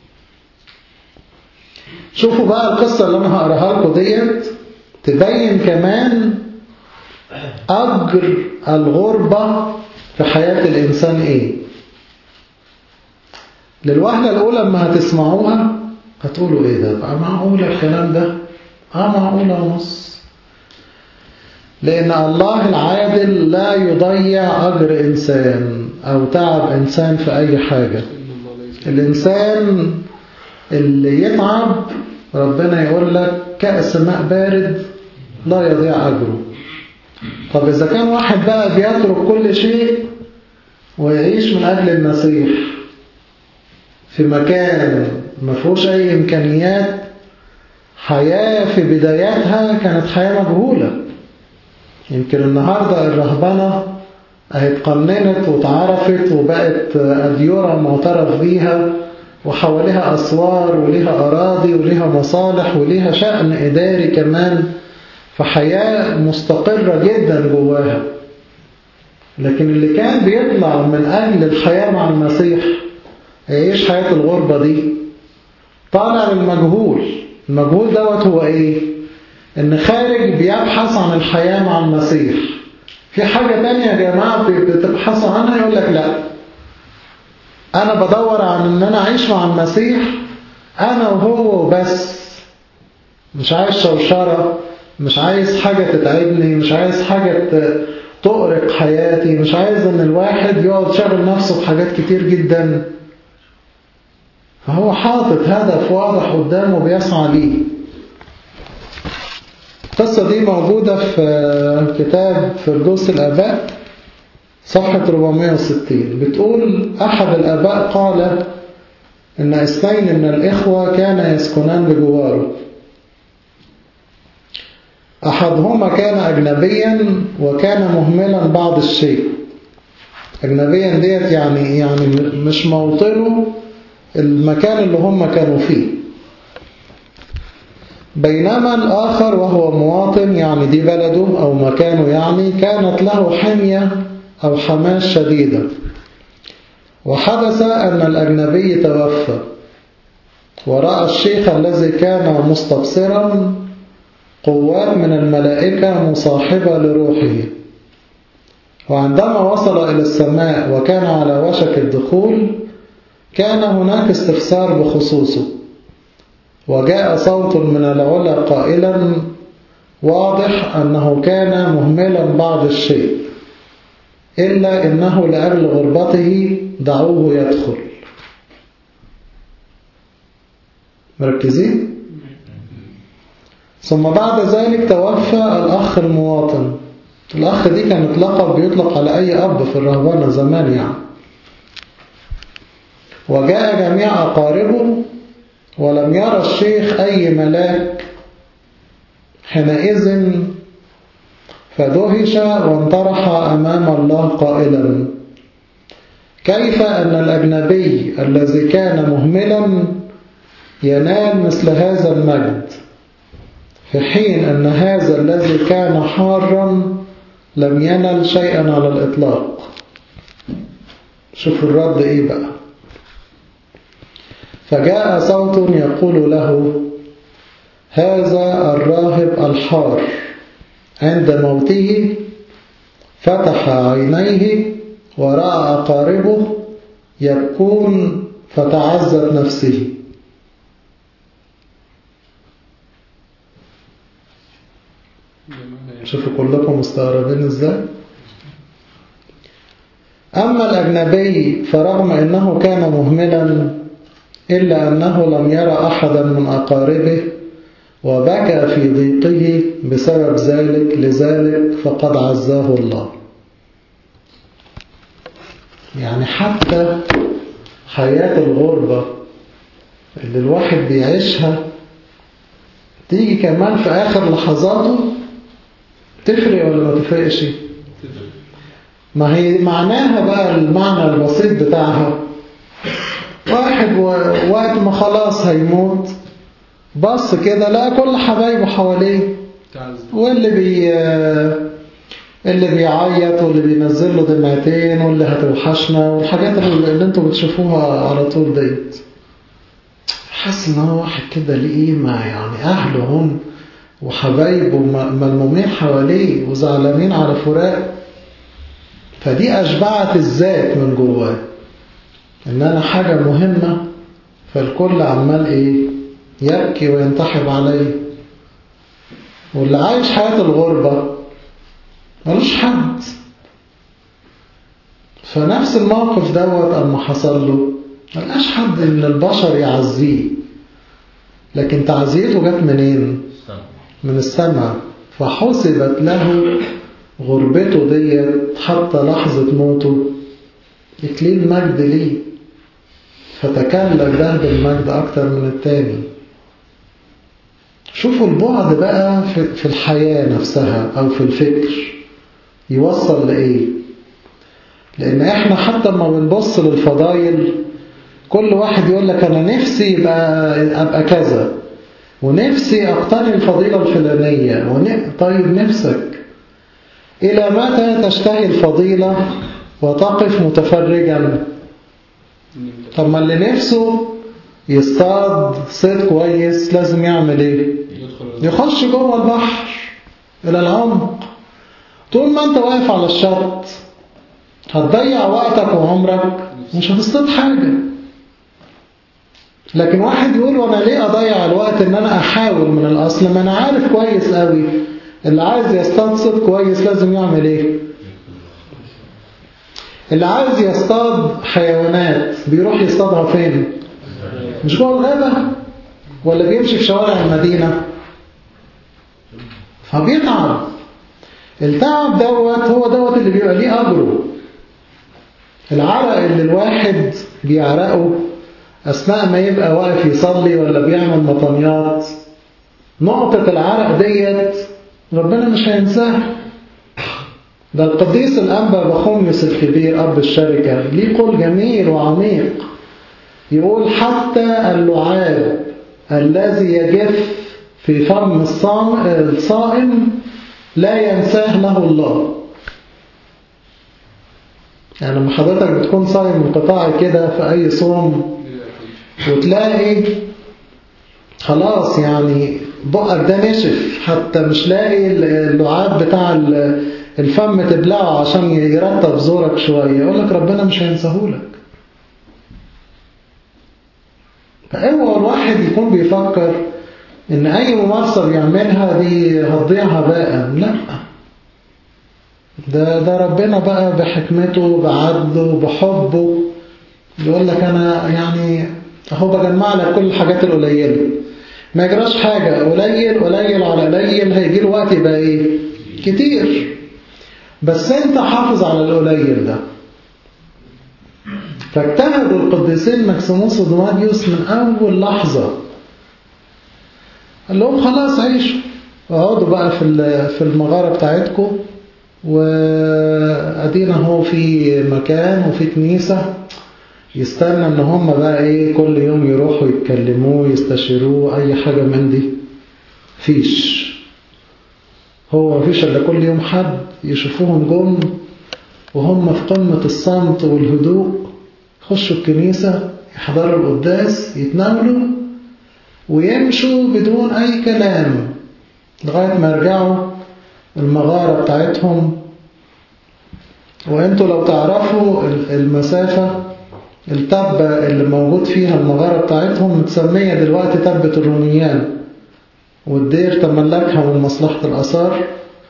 شوفوا بقى القصة اللي أنا هقراها لكم ديت تبين كمان أجر الغربة في حياة الإنسان إيه للوهلة الأولى لما هتسمعوها هتقولوا إيه ده بقى معقولة الكلام ده آه معقولة ونص لأن الله العادل لا يضيع أجر إنسان أو تعب إنسان في أي حاجة الإنسان اللي يتعب ربنا يقول لك كأس ماء بارد لا يضيع أجره طب إذا كان واحد بقى بيترك كل شيء ويعيش من أجل المسيح في مكان ما فيهوش أي إمكانيات حياة في بداياتها كانت حياة مجهولة يمكن النهاردة الرهبنة اتقننت وتعرفت وبقت أديرة معترف بيها وحواليها أسوار وليها أراضي وليها مصالح وليها شأن إداري كمان فحياة مستقرة جدا جواها لكن اللي كان بيطلع من أجل الحياة مع المسيح يعيش حياة الغربة دي طالع للمجهول المجهول دوت هو ايه ان خارج بيبحث عن الحياة مع المسيح في حاجة تانية يا جماعة بتبحثوا عنها يقول لك لا انا بدور عن ان انا اعيش مع المسيح انا وهو بس مش عايز شوشرة مش عايز حاجة تتعبني مش عايز حاجة تؤرق حياتي مش عايز ان الواحد يقعد شغل نفسه بحاجات كتير جدا فهو حاطط هدف واضح قدامه بيسعى ليه القصة دي موجودة في كتاب فردوس الآباء صفحة 460 بتقول أحد الآباء قال إن اثنين من الإخوة كان يسكنان بجواره أحدهما كان أجنبيا وكان مهملا بعض الشيء أجنبيا ديت يعني يعني مش موطنه المكان اللي هم كانوا فيه بينما الآخر وهو مواطن يعني دي بلده أو مكانه يعني كانت له حمية أو حماس شديدة وحدث أن الأجنبي توفى ورأى الشيخ الذي كان مستبصرا قوات من الملائكة مصاحبة لروحه وعندما وصل إلى السماء وكان على وشك الدخول كان هناك استفسار بخصوصه وجاء صوت من العلا قائلا واضح أنه كان مهملا بعض الشيء إلا إنه لأجل غربته دعوه يدخل مركزين؟ ثم بعد ذلك توفى الأخ المواطن الأخ دي كانت لقب بيطلق على أي أب في الرهبانة زمان يعني وجاء جميع أقاربه ولم يرى الشيخ أي ملاك حينئذ فدهش وانطرح أمام الله قائلا كيف أن الأجنبي الذي كان مهملا ينال مثل هذا المجد في حين أن هذا الذي كان حارا لم ينل شيئا على الإطلاق شوفوا الرد إيه بقى فجاء صوت يقول له هذا الراهب الحار عند موته فتح عينيه ورأى أقاربه يبكون فتعزت نفسه شوفوا كلكم مستغربين ازاي أما الأجنبي فرغم أنه كان مهملا إلا أنه لم يرى أحدا من أقاربه وبكى في ضيقه بسبب ذلك لذلك فقد عزاه الله يعني حتى حياة الغربة اللي الواحد بيعيشها تيجي كمان في آخر لحظاته تفرق ولا ما تفرقش ما هي معناها بقى المعنى البسيط بتاعها واحد وقت ما خلاص هيموت بص كده لقى كل حبايبه حواليه واللي بي اللي بيعيط واللي بينزل له دمعتين واللي هتوحشنا والحاجات اللي انتوا بتشوفوها على طول ديت حاسس ان هو واحد كده ليه قيمه يعني اهله هم وحبايبه ملمومين حواليه وزعلانين على فراق فدي اشبعت الذات من جواه ان انا حاجه مهمه فالكل عمال ايه يبكي وينتحب عليه واللي عايش حياه الغربه ملوش حد فنفس الموقف دوت اما حصل له ملقاش حد من البشر يعزيه لكن تعزيته جت منين من السماء فحسبت له غربته ديت حتى لحظة موته إكليل مجد ليه فتكلم ده بالمجد أكتر من التاني شوفوا البعد بقى في الحياة نفسها أو في الفكر يوصل لإيه لأن إحنا حتى ما بنبص للفضايل كل واحد يقول لك أنا نفسي يبقى أبقى كذا ونفسي أقتني الفضيلة الفلانية ون... طيب نفسك إلى متى تشتهي الفضيلة وتقف متفرجا طب ما اللي نفسه يصطاد صيد كويس لازم يعمل ايه يخش جوه البحر الى العمق طول ما انت واقف على الشط هتضيع وقتك وعمرك مش هتصطاد حاجة لكن واحد يقول وانا ليه اضيع الوقت ان انا احاول من الاصل ما انا عارف كويس قوي اللي عايز يصطاد صيد كويس لازم يعمل ايه اللي عايز يصطاد حيوانات بيروح يصطادها فين مش جوه الغابة ولا بيمشي في شوارع المدينة فبيتعب التعب دوت هو دوت اللي بيبقى ليه أجره العرق اللي الواحد بيعرقه أثناء ما يبقى واقف يصلي ولا بيعمل مطنيات نقطة العرق ديت ربنا مش هينساها ده القديس الأنبا بخوميوس الكبير أب الشركة ليه قول جميل وعميق يقول حتى اللعاب الذي يجف في فم الصائم لا ينساه له الله يعني لما حضرتك بتكون صايم انقطاعي كده في أي صوم وتلاقي خلاص يعني بقك ده نشف حتى مش لاقي اللعاب بتاع الفم تبلعه عشان يرطب زورك شوية يقول لك ربنا مش هينساهولك فاوعى الواحد يكون بيفكر ان اي ممارسة بيعملها دي هتضيع هباء لا ده ده ربنا بقى بحكمته بعدله بحبه يقول لك انا يعني اهو بجمع لك كل الحاجات القليله ما يجراش حاجة قليل قليل على قليل هيجي له وقت يبقى ايه كتير بس انت حافظ على القليل ده فاجتهدوا القديسين مكسيموس ودماديوس من أول لحظة قال لهم خلاص عيشوا اقعدوا بقى في في المغارة بتاعتكم وأدينا هو في مكان وفي كنيسة يستنى ان هم بقى ايه كل يوم يروحوا يتكلموه يستشيروه اي حاجة من دي فيش هو مفيش الا كل يوم حد يشوفوهم جم وهم في قمة الصمت والهدوء يخشوا الكنيسة يحضروا القداس يتناولوا ويمشوا بدون أي كلام لغاية ما يرجعوا المغارة بتاعتهم وانتوا لو تعرفوا المسافة التبة اللي موجود فيها المغارة بتاعتهم متسمية دلوقتي تبة الروميان والدير تملكها من مصلحة الأثار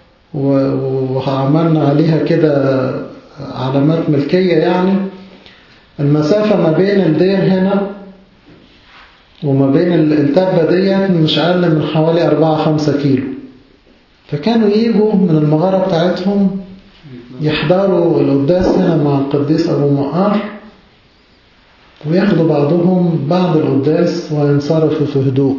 وعملنا عليها كده علامات ملكية يعني المسافة ما بين الدير هنا وما بين التبة ديت مش أقل من حوالي 4-5 كيلو فكانوا يجوا من المغارة بتاعتهم يحضروا القداس هنا مع القديس أبو مقار وياخدوا بعضهم بعد القداس وينصرفوا في هدوء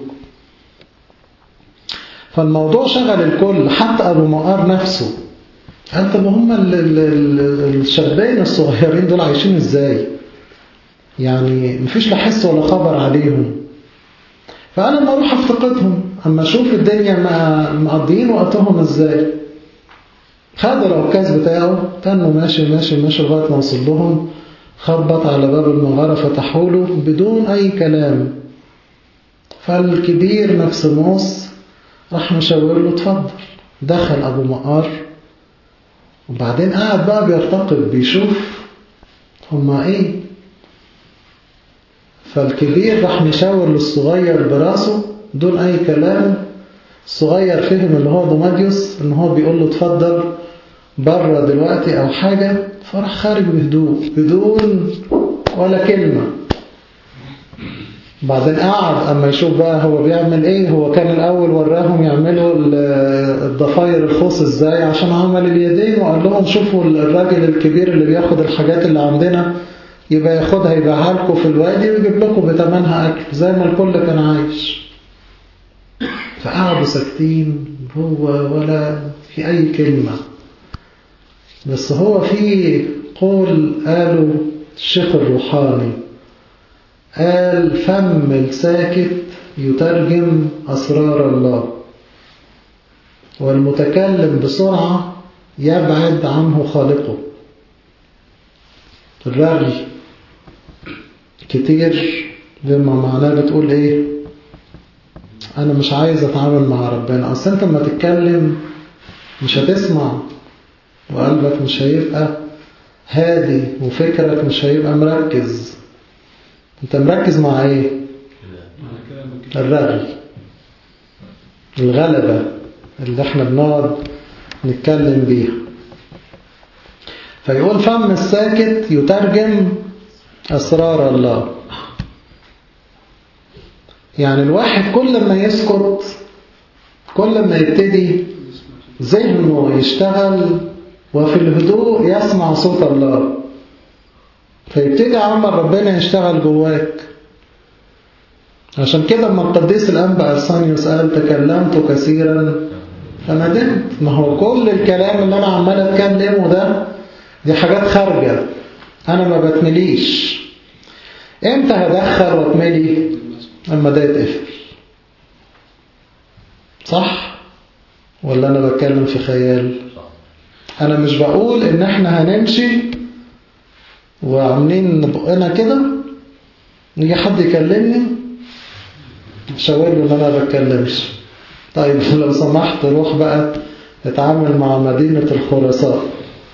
فالموضوع شغل الكل حتى أبو مقار نفسه قال طب هم ال- ال- ال- الشابين الصغيرين دول عايشين ازاي يعني مفيش لا حس ولا خبر عليهم فأنا لما أروح أفتقدهم أما أشوف الدنيا ما- مقضيين وقتهم ازاي خد العكاز بتاعه تنه ماشي ماشي ماشي لغاية ما وصل لهم خبط على باب المغارة فتحوا له بدون أي كلام فالكبير مكسيموس راح مشاور له اتفضل دخل أبو مقار وبعدين قاعد بقى بيرتقب بيشوف هما ايه فالكبير راح مشاور للصغير براسه دون أي كلام الصغير فهم اللي هو دوماديوس ان هو بيقول له اتفضل بره دلوقتي او حاجة فراح خارج بهدوء بدون ولا كلمة بعدين قعد اما يشوف بقى هو بيعمل ايه هو كان الاول وراهم يعملوا ال- الضفاير الخوص ازاي عشان عمل اليدين وقال لهم شوفوا الراجل الكبير اللي بياخد الحاجات اللي عندنا يبقى ياخدها يبيعها لكم في الوادي ويجيب لكم بتمنها اكل زي ما الكل كان عايش فقعدوا ساكتين هو ولا في أي كلمة بس هو في قول قاله الشيخ الروحاني قال فم الساكت يترجم أسرار الله والمتكلم بسرعة يبعد عنه خالقه الرغي كتير بما معناه بتقول ايه انا مش عايز اتعامل مع ربنا اصل انت لما تتكلم مش هتسمع وقلبك مش هيبقى هادي وفكرك مش هيبقى مركز انت مركز مع ايه الرغي الغلبة اللي احنا بنقعد نتكلم بيها فيقول فم الساكت يترجم أسرار الله يعني الواحد كل ما يسكت كل ما يبتدي ذهنه يشتغل وفي الهدوء يسمع صوت الله فيبتدي عمل ربنا يشتغل جواك عشان كده لما القديس الأنبا أرسانيوس قال تكلمت كثيرا فندمت ما هو كل الكلام اللي أنا عمال أتكلمه ده دي حاجات خارجة أنا ما بتمليش إمتى هدخل واتملي أما ده يتقفل صح ولا أنا بتكلم في خيال أنا مش بقول إن إحنا هنمشي وعاملين بقنا كده يجي حد يكلمني شاور له ان انا ما بتكلمش طيب لو سمحت روح بقى اتعامل مع مدينة الخرساء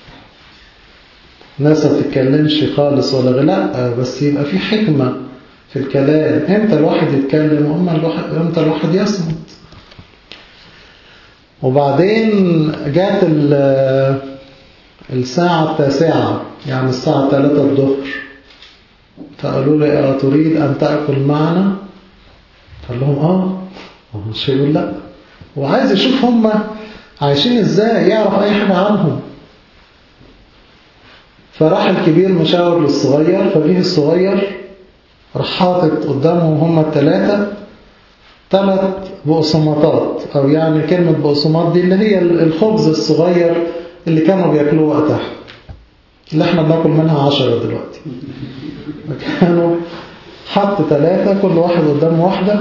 ناس ما تتكلمش خالص ولا لا بس يبقى في حكمة في الكلام امتى الواحد يتكلم وامتى الواحد, امتى الواحد يصمت وبعدين جات الساعة التاسعة يعني الساعة 3 الظهر فقالوا لي أتريد أن تأكل معنا قال لهم آه هو مش هيقول لا وعايز يشوف هم عايشين إزاي يعرف أي حاجة عنهم فراح الكبير مشاور للصغير فجيه الصغير راح حاطط قدامهم هم الثلاثة ثلاث بقسماطات أو يعني كلمة بقسماط دي اللي هي الخبز الصغير اللي كانوا بياكلوه وقتها اللي احنا بناكل منها عشرة دلوقتي كانوا حط ثلاثة كل واحد قدام واحدة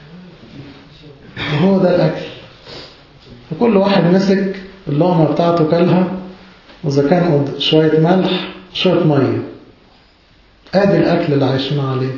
وهو ده الأكل فكل واحد مسك اللقمة بتاعته كلها وإذا كان شوية ملح شوية مية ادي الأكل اللي عايشين عليه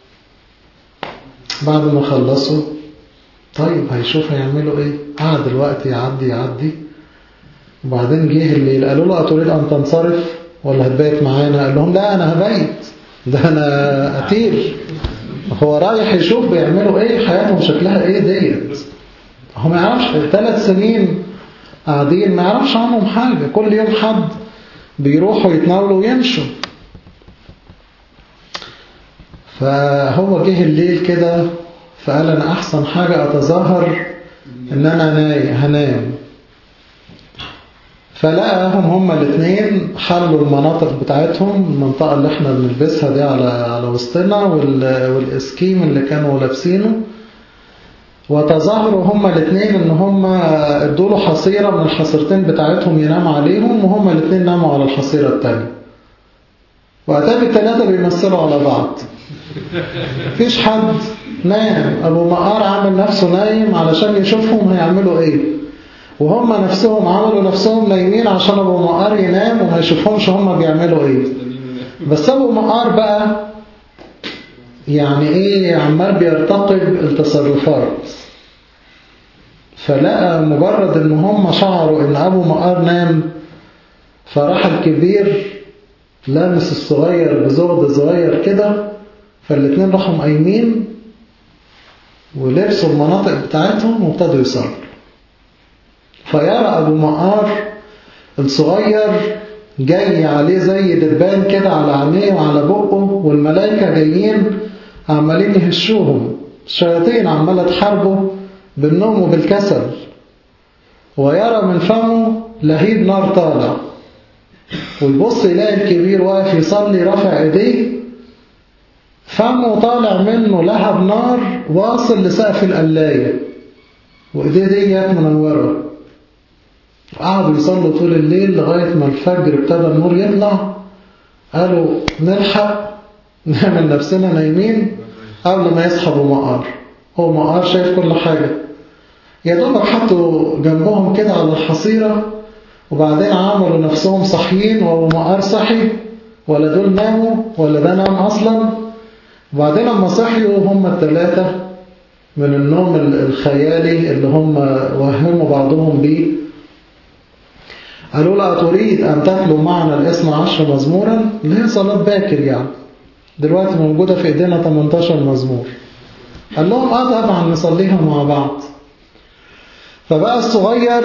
بعد ما خلصوا طيب هيشوف هيعملوا ايه قعد الوقت يعدي يعدي وبعدين جه الليل قالوا له أتريد أن تنصرف ولا هتبيت معانا قال لهم لا أنا هبيت ده أنا أطير هو رايح يشوف بيعملوا إيه حياتهم شكلها إيه ديت هو ما يعرفش ثلاث سنين قاعدين ما يعرفش عنهم حاجة كل يوم حد بيروحوا يتناولوا ويمشوا فهو جه الليل كده فقال أنا أحسن حاجة أتظاهر إن أنا هنام فلقاهم هما الاثنين حلوا المناطق بتاعتهم المنطقة اللي احنا بنلبسها دي على على وسطنا والاسكيم اللي كانوا لابسينه وتظاهروا هما الاثنين ان هما ادوا له حصيرة من الحصيرتين بتاعتهم ينام عليهم وهما الاثنين ناموا على الحصيرة التانية وأتاب الثلاثة بيمثلوا على بعض مفيش حد نام أبو مقار عامل نفسه نايم علشان يشوفهم هيعملوا ايه وهم نفسهم عملوا نفسهم نايمين عشان أبو مقار ينام وما يشوفهمش هم بيعملوا ايه بس أبو مقار بقى يعني ايه عمال بيرتقب التصرفات فلقى مجرد ان هم شعروا ان ابو مقار نام فراح الكبير لامس الصغير بزغد صغير كده فالاتنين راحوا قايمين ولبسوا المناطق بتاعتهم وابتدوا يصلوا فيرى ابو مقار الصغير جاي عليه زي دبان كده على عينيه وعلى بقه والملائكة جايين عمالين يهشوهم الشياطين عمالة تحاربه بالنوم وبالكسل ويرى من فمه لهيب نار طالع ويبص يلاقي الكبير واقف يصلي رافع ايديه فمه طالع منه لهب نار واصل لسقف القلاية وايديه ديت منورة قعدوا يصلوا طول الليل لغاية ما الفجر ابتدى النور يطلع قالوا نلحق نعمل نفسنا نايمين قبل ما يصحى ابو مقار هو مقار شايف كل حاجة يا دوبك حطوا جنبهم كده على الحصيرة وبعدين عملوا نفسهم صحيين وابو مقار صحي ولا دول ناموا ولا ده نام أصلا وبعدين لما صحيوا هم الثلاثة من النوم الخيالي اللي هم وهموا بعضهم بيه قالوا لا تريد أن تتلو معنا الاثنى عشر مزمورا اللي هي صلاة باكر يعني دلوقتي موجودة في ايدينا 18 مزمور قال لهم اه طبعا نصليها مع بعض فبقى الصغير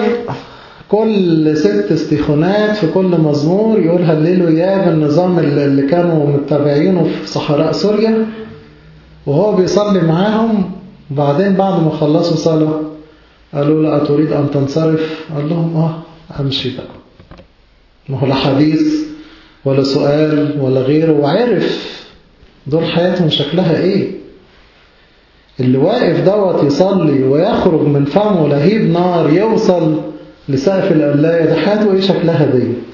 كل ست استيخونات في كل مزمور يقول هللوا يا بالنظام اللي كانوا متبعينه في صحراء سوريا وهو بيصلي معاهم وبعدين بعد ما خلصوا صلاة قالوا لا تريد أن تنصرف قال لهم اه أمشي بقى ما هو لا حديث ولا سؤال ولا غيره وعرف دول حياتهم شكلها ايه اللي واقف دوت يصلي ويخرج من فمه لهيب نار يوصل لسقف القلاية ده حياته ايه شكلها ديت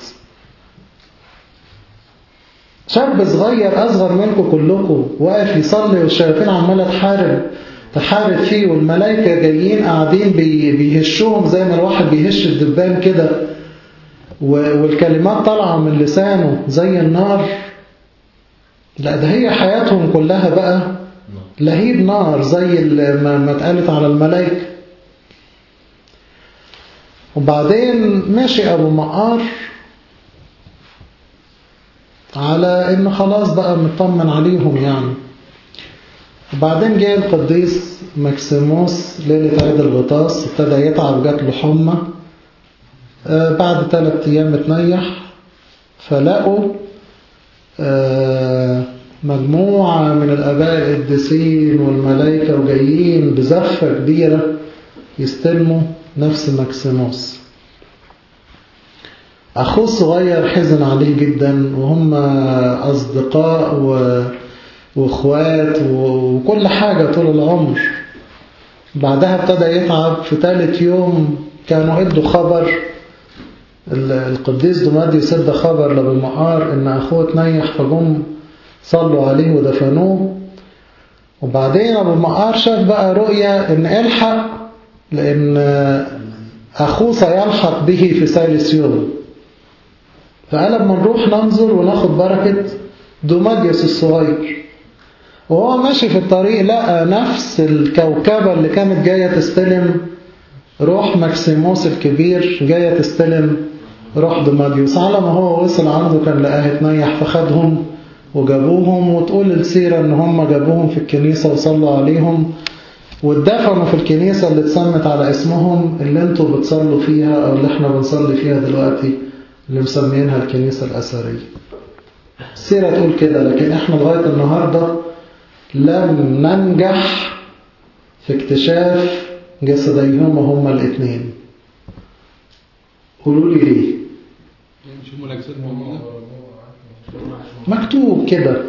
شاب صغير أصغر منكم كلكم واقف يصلي والشياطين عمالة تحارب تحارب فيه والملائكة جايين قاعدين بيهشوهم زي ما الواحد بيهش الدبان كده والكلمات طالعة من لسانه زي النار لا ده هي حياتهم كلها بقى لهيب نار زي ما اتقالت على الملائكة وبعدين ماشي أبو مقار على إنه خلاص بقى مطمن عليهم يعني وبعدين جاء القديس مكسيموس ليلة عيد الغطاس ابتدى يتعب جات له حمى آه بعد ثلاث أيام اتنيح فلقوا آه مجموعة من الآباء القديسين والملائكة وجايين بزفة كبيرة يستلموا نفس مكسيموس أخوه الصغير حزن عليه جدا وهم أصدقاء و... وإخوات وكل حاجة طول العمر بعدها ابتدى يتعب في ثالث يوم كانوا ادوا خبر القديس دوماديوس ادى خبر لابو مقار ان اخوه تنيح فجم صلوا عليه ودفنوه وبعدين ابو مقار شاف بقى رؤية ان الحق لان اخوه سيلحق به في ثالث يوم فقال لما نروح ننظر وناخد بركة دوماديوس الصغير وهو ماشي في الطريق لقى نفس الكوكبة اللي كانت جاية تستلم روح مكسيموس الكبير جاية تستلم روح دوماديوس على ما هو وصل عنده كان لقاه اتنيح فخدهم وجابوهم وتقول السيرة ان هم جابوهم في الكنيسة وصلوا عليهم واتدفنوا في الكنيسة اللي اتسمت على اسمهم اللي انتوا بتصلوا فيها او اللي احنا بنصلي فيها دلوقتي اللي مسمينها الكنيسة الأثرية السيرة تقول كده لكن احنا لغاية النهاردة لم ننجح في اكتشاف جسديهما هما الاثنين قولوا لي ليه يعني مش هم الأجساد موجودة مكتوب كده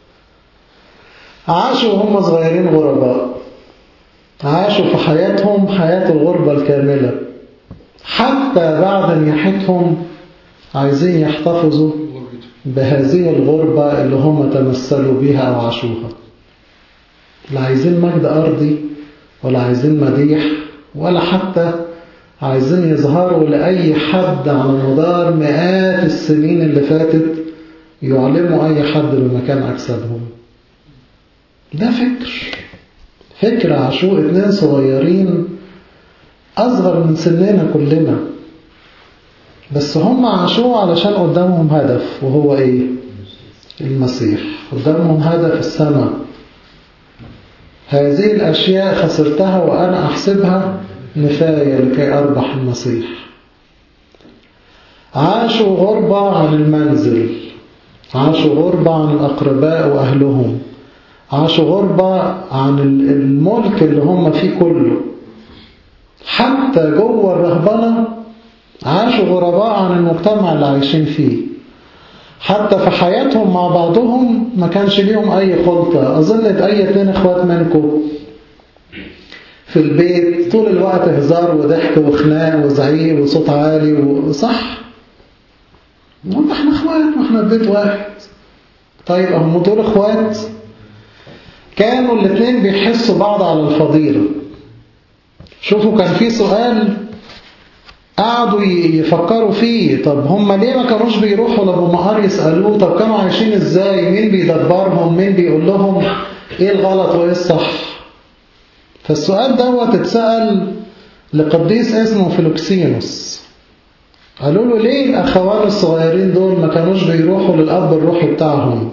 عاشوا وهم صغيرين غرباء عاشوا في حياتهم حياة الغربة الكاملة حتى بعد نياحتهم عايزين يحتفظوا غربته بهذه الغربة اللي هم تمثلوا بيها أو عاشوها لا عايزين مجد أرضي ولا عايزين مديح ولا حتى عايزين يظهروا لأي حد على مدار مئات السنين اللي فاتت يعلموا أي حد بمكان أجسادهم ده فكر فكر عاشوه اتنين صغيرين أصغر من سننا كلنا بس هم عاشوه علشان قدامهم هدف وهو إيه؟ المسيح قدامهم هدف السماء هذه الأشياء خسرتها وأنا أحسبها نفاية لكي أربح المسيح عاشوا غربة عن المنزل عاشوا غربة عن الأقرباء وأهلهم عاشوا غربة عن الملك اللي هم فيه كله حتى جوه الرهبنة عاشوا غرباء عن المجتمع اللي عايشين فيه حتى في حياتهم مع بعضهم ما كانش ليهم أي خلطة أظن أي اتنين اخوات منكم في البيت طول الوقت هزار وضحك وخناق وزعيق وصوت عالي وصح نقول احنا اخوات واحنا في بيت واحد طيب هم دول اخوات كانوا الاثنين بيحسوا بعض على الفضيلة شوفوا كان في سؤال قعدوا يفكروا فيه طب هم ليه ما كانوش بيروحوا لابو مهار يسألوه طب كانوا عايشين ازاي مين بيدبرهم مين بيقول لهم ايه الغلط وايه الصح فالسؤال دوت اتسأل لقديس اسمه فلوكسينوس قالوا له ليه الأخوان الصغيرين دول ما كانوش بيروحوا للأب الروحي بتاعهم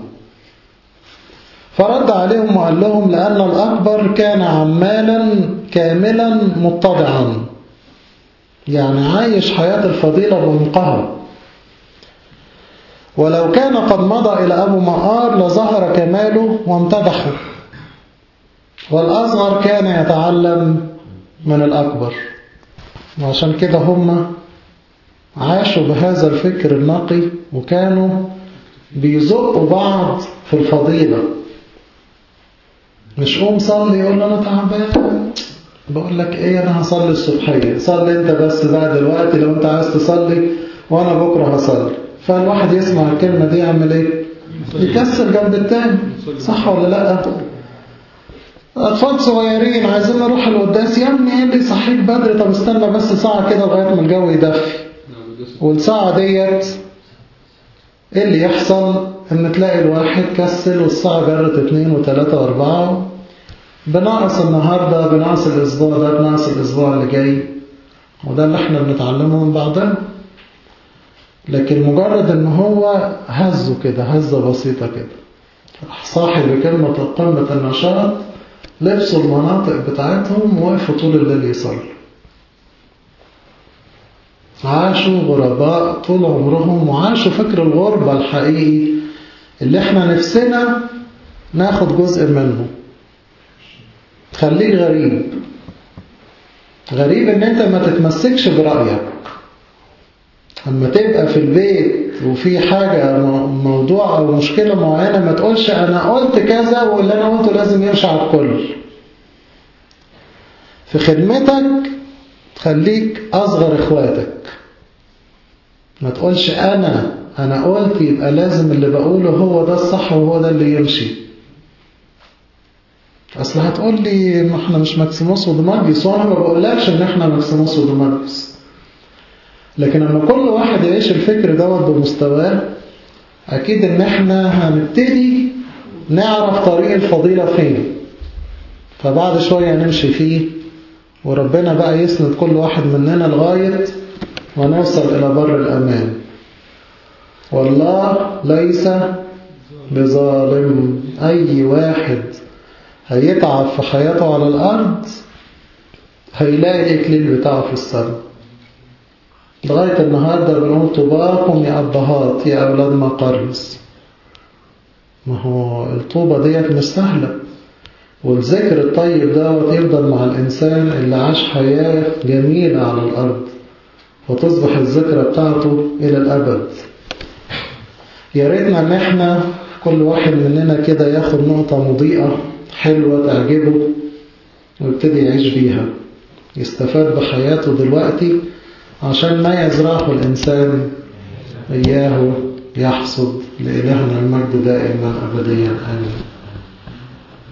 فرد عليهم وقال لهم لأن الأكبر كان عمالا كاملا متضعا يعني عايش حياة الفضيلة بمقهر ولو كان قد مضى إلى أبو مقار لظهر كماله وامتدحه والأصغر كان يتعلم من الأكبر وعشان كده هم عاشوا بهذا الفكر النقي وكانوا بيزقوا بعض في الفضيلة مش قوم صلي يقول له أنا تعبان بقول لك إيه أنا هصلي الصبحية صلي أنت بس بعد الوقت لو أنت عايز تصلي وأنا بكرة هصلي فالواحد يسمع الكلمة دي يعمل إيه يكسر جنب التاني صح ولا لأ أطفال صغيرين عايزين نروح القداس يا ابني ايه اللي يصحيك بدري طب استنى بس ساعة كده لغاية ما الجو يدفي والساعة ديت ايه اللي يحصل ان تلاقي الواحد كسل والساعة جرت اتنين وتلاتة واربعة بناقص النهاردة بناقص الاسبوع ده بناقص الاسبوع اللي جاي وده اللي احنا بنتعلمه من بعضنا لكن مجرد ان هو هزه كده هزة بسيطة كده صاحب بكلمة قمة النشاط لبسوا المناطق بتاعتهم ووقفوا طول الليل يصلوا عاشوا غرباء طول عمرهم وعاشوا فكر الغربة الحقيقي اللي احنا نفسنا ناخد جزء منه خليك غريب غريب ان انت ما تتمسكش برأيك اما تبقى في البيت وفي حاجة موضوع او مشكلة معينة ما تقولش انا قلت كذا واللي انا قلته لازم يمشي على الكل في خدمتك خليك اصغر اخواتك ما تقولش انا انا قلت يبقى لازم اللي بقوله هو ده الصح وهو ده اللي يمشي اصل هتقول لي ان احنا مش ماكسيموس ودماغيوس وانا ما بقولكش ان احنا ماكسيموس ودماغيوس لكن لما كل واحد يعيش الفكر دوت بمستواه أكيد إن إحنا هنبتدي نعرف طريق الفضيلة فين فبعد شوية نمشي فيه وربنا بقى يسند كل واحد مننا لغاية ونوصل إلى بر الأمان والله ليس بظالم أي واحد هيتعب في حياته على الأرض هيلاقي الإكليل بتاعه في السماء لغاية النهاردة بنقول طوباكم يا أبهات يا أولاد مقرس ما هو الطوبة ديت مش سهلة والذكر الطيب دوت يفضل مع الإنسان اللي عاش حياة جميلة على الأرض وتصبح الذكرى بتاعته إلى الأبد يا ريتنا إن إحنا كل واحد مننا كده ياخد نقطة مضيئة حلوة تعجبه ويبتدي يعيش بيها يستفاد بحياته دلوقتي عشان ما يزرعه الإنسان إياه يحصد لإلهنا المجد دائما أبديا آمين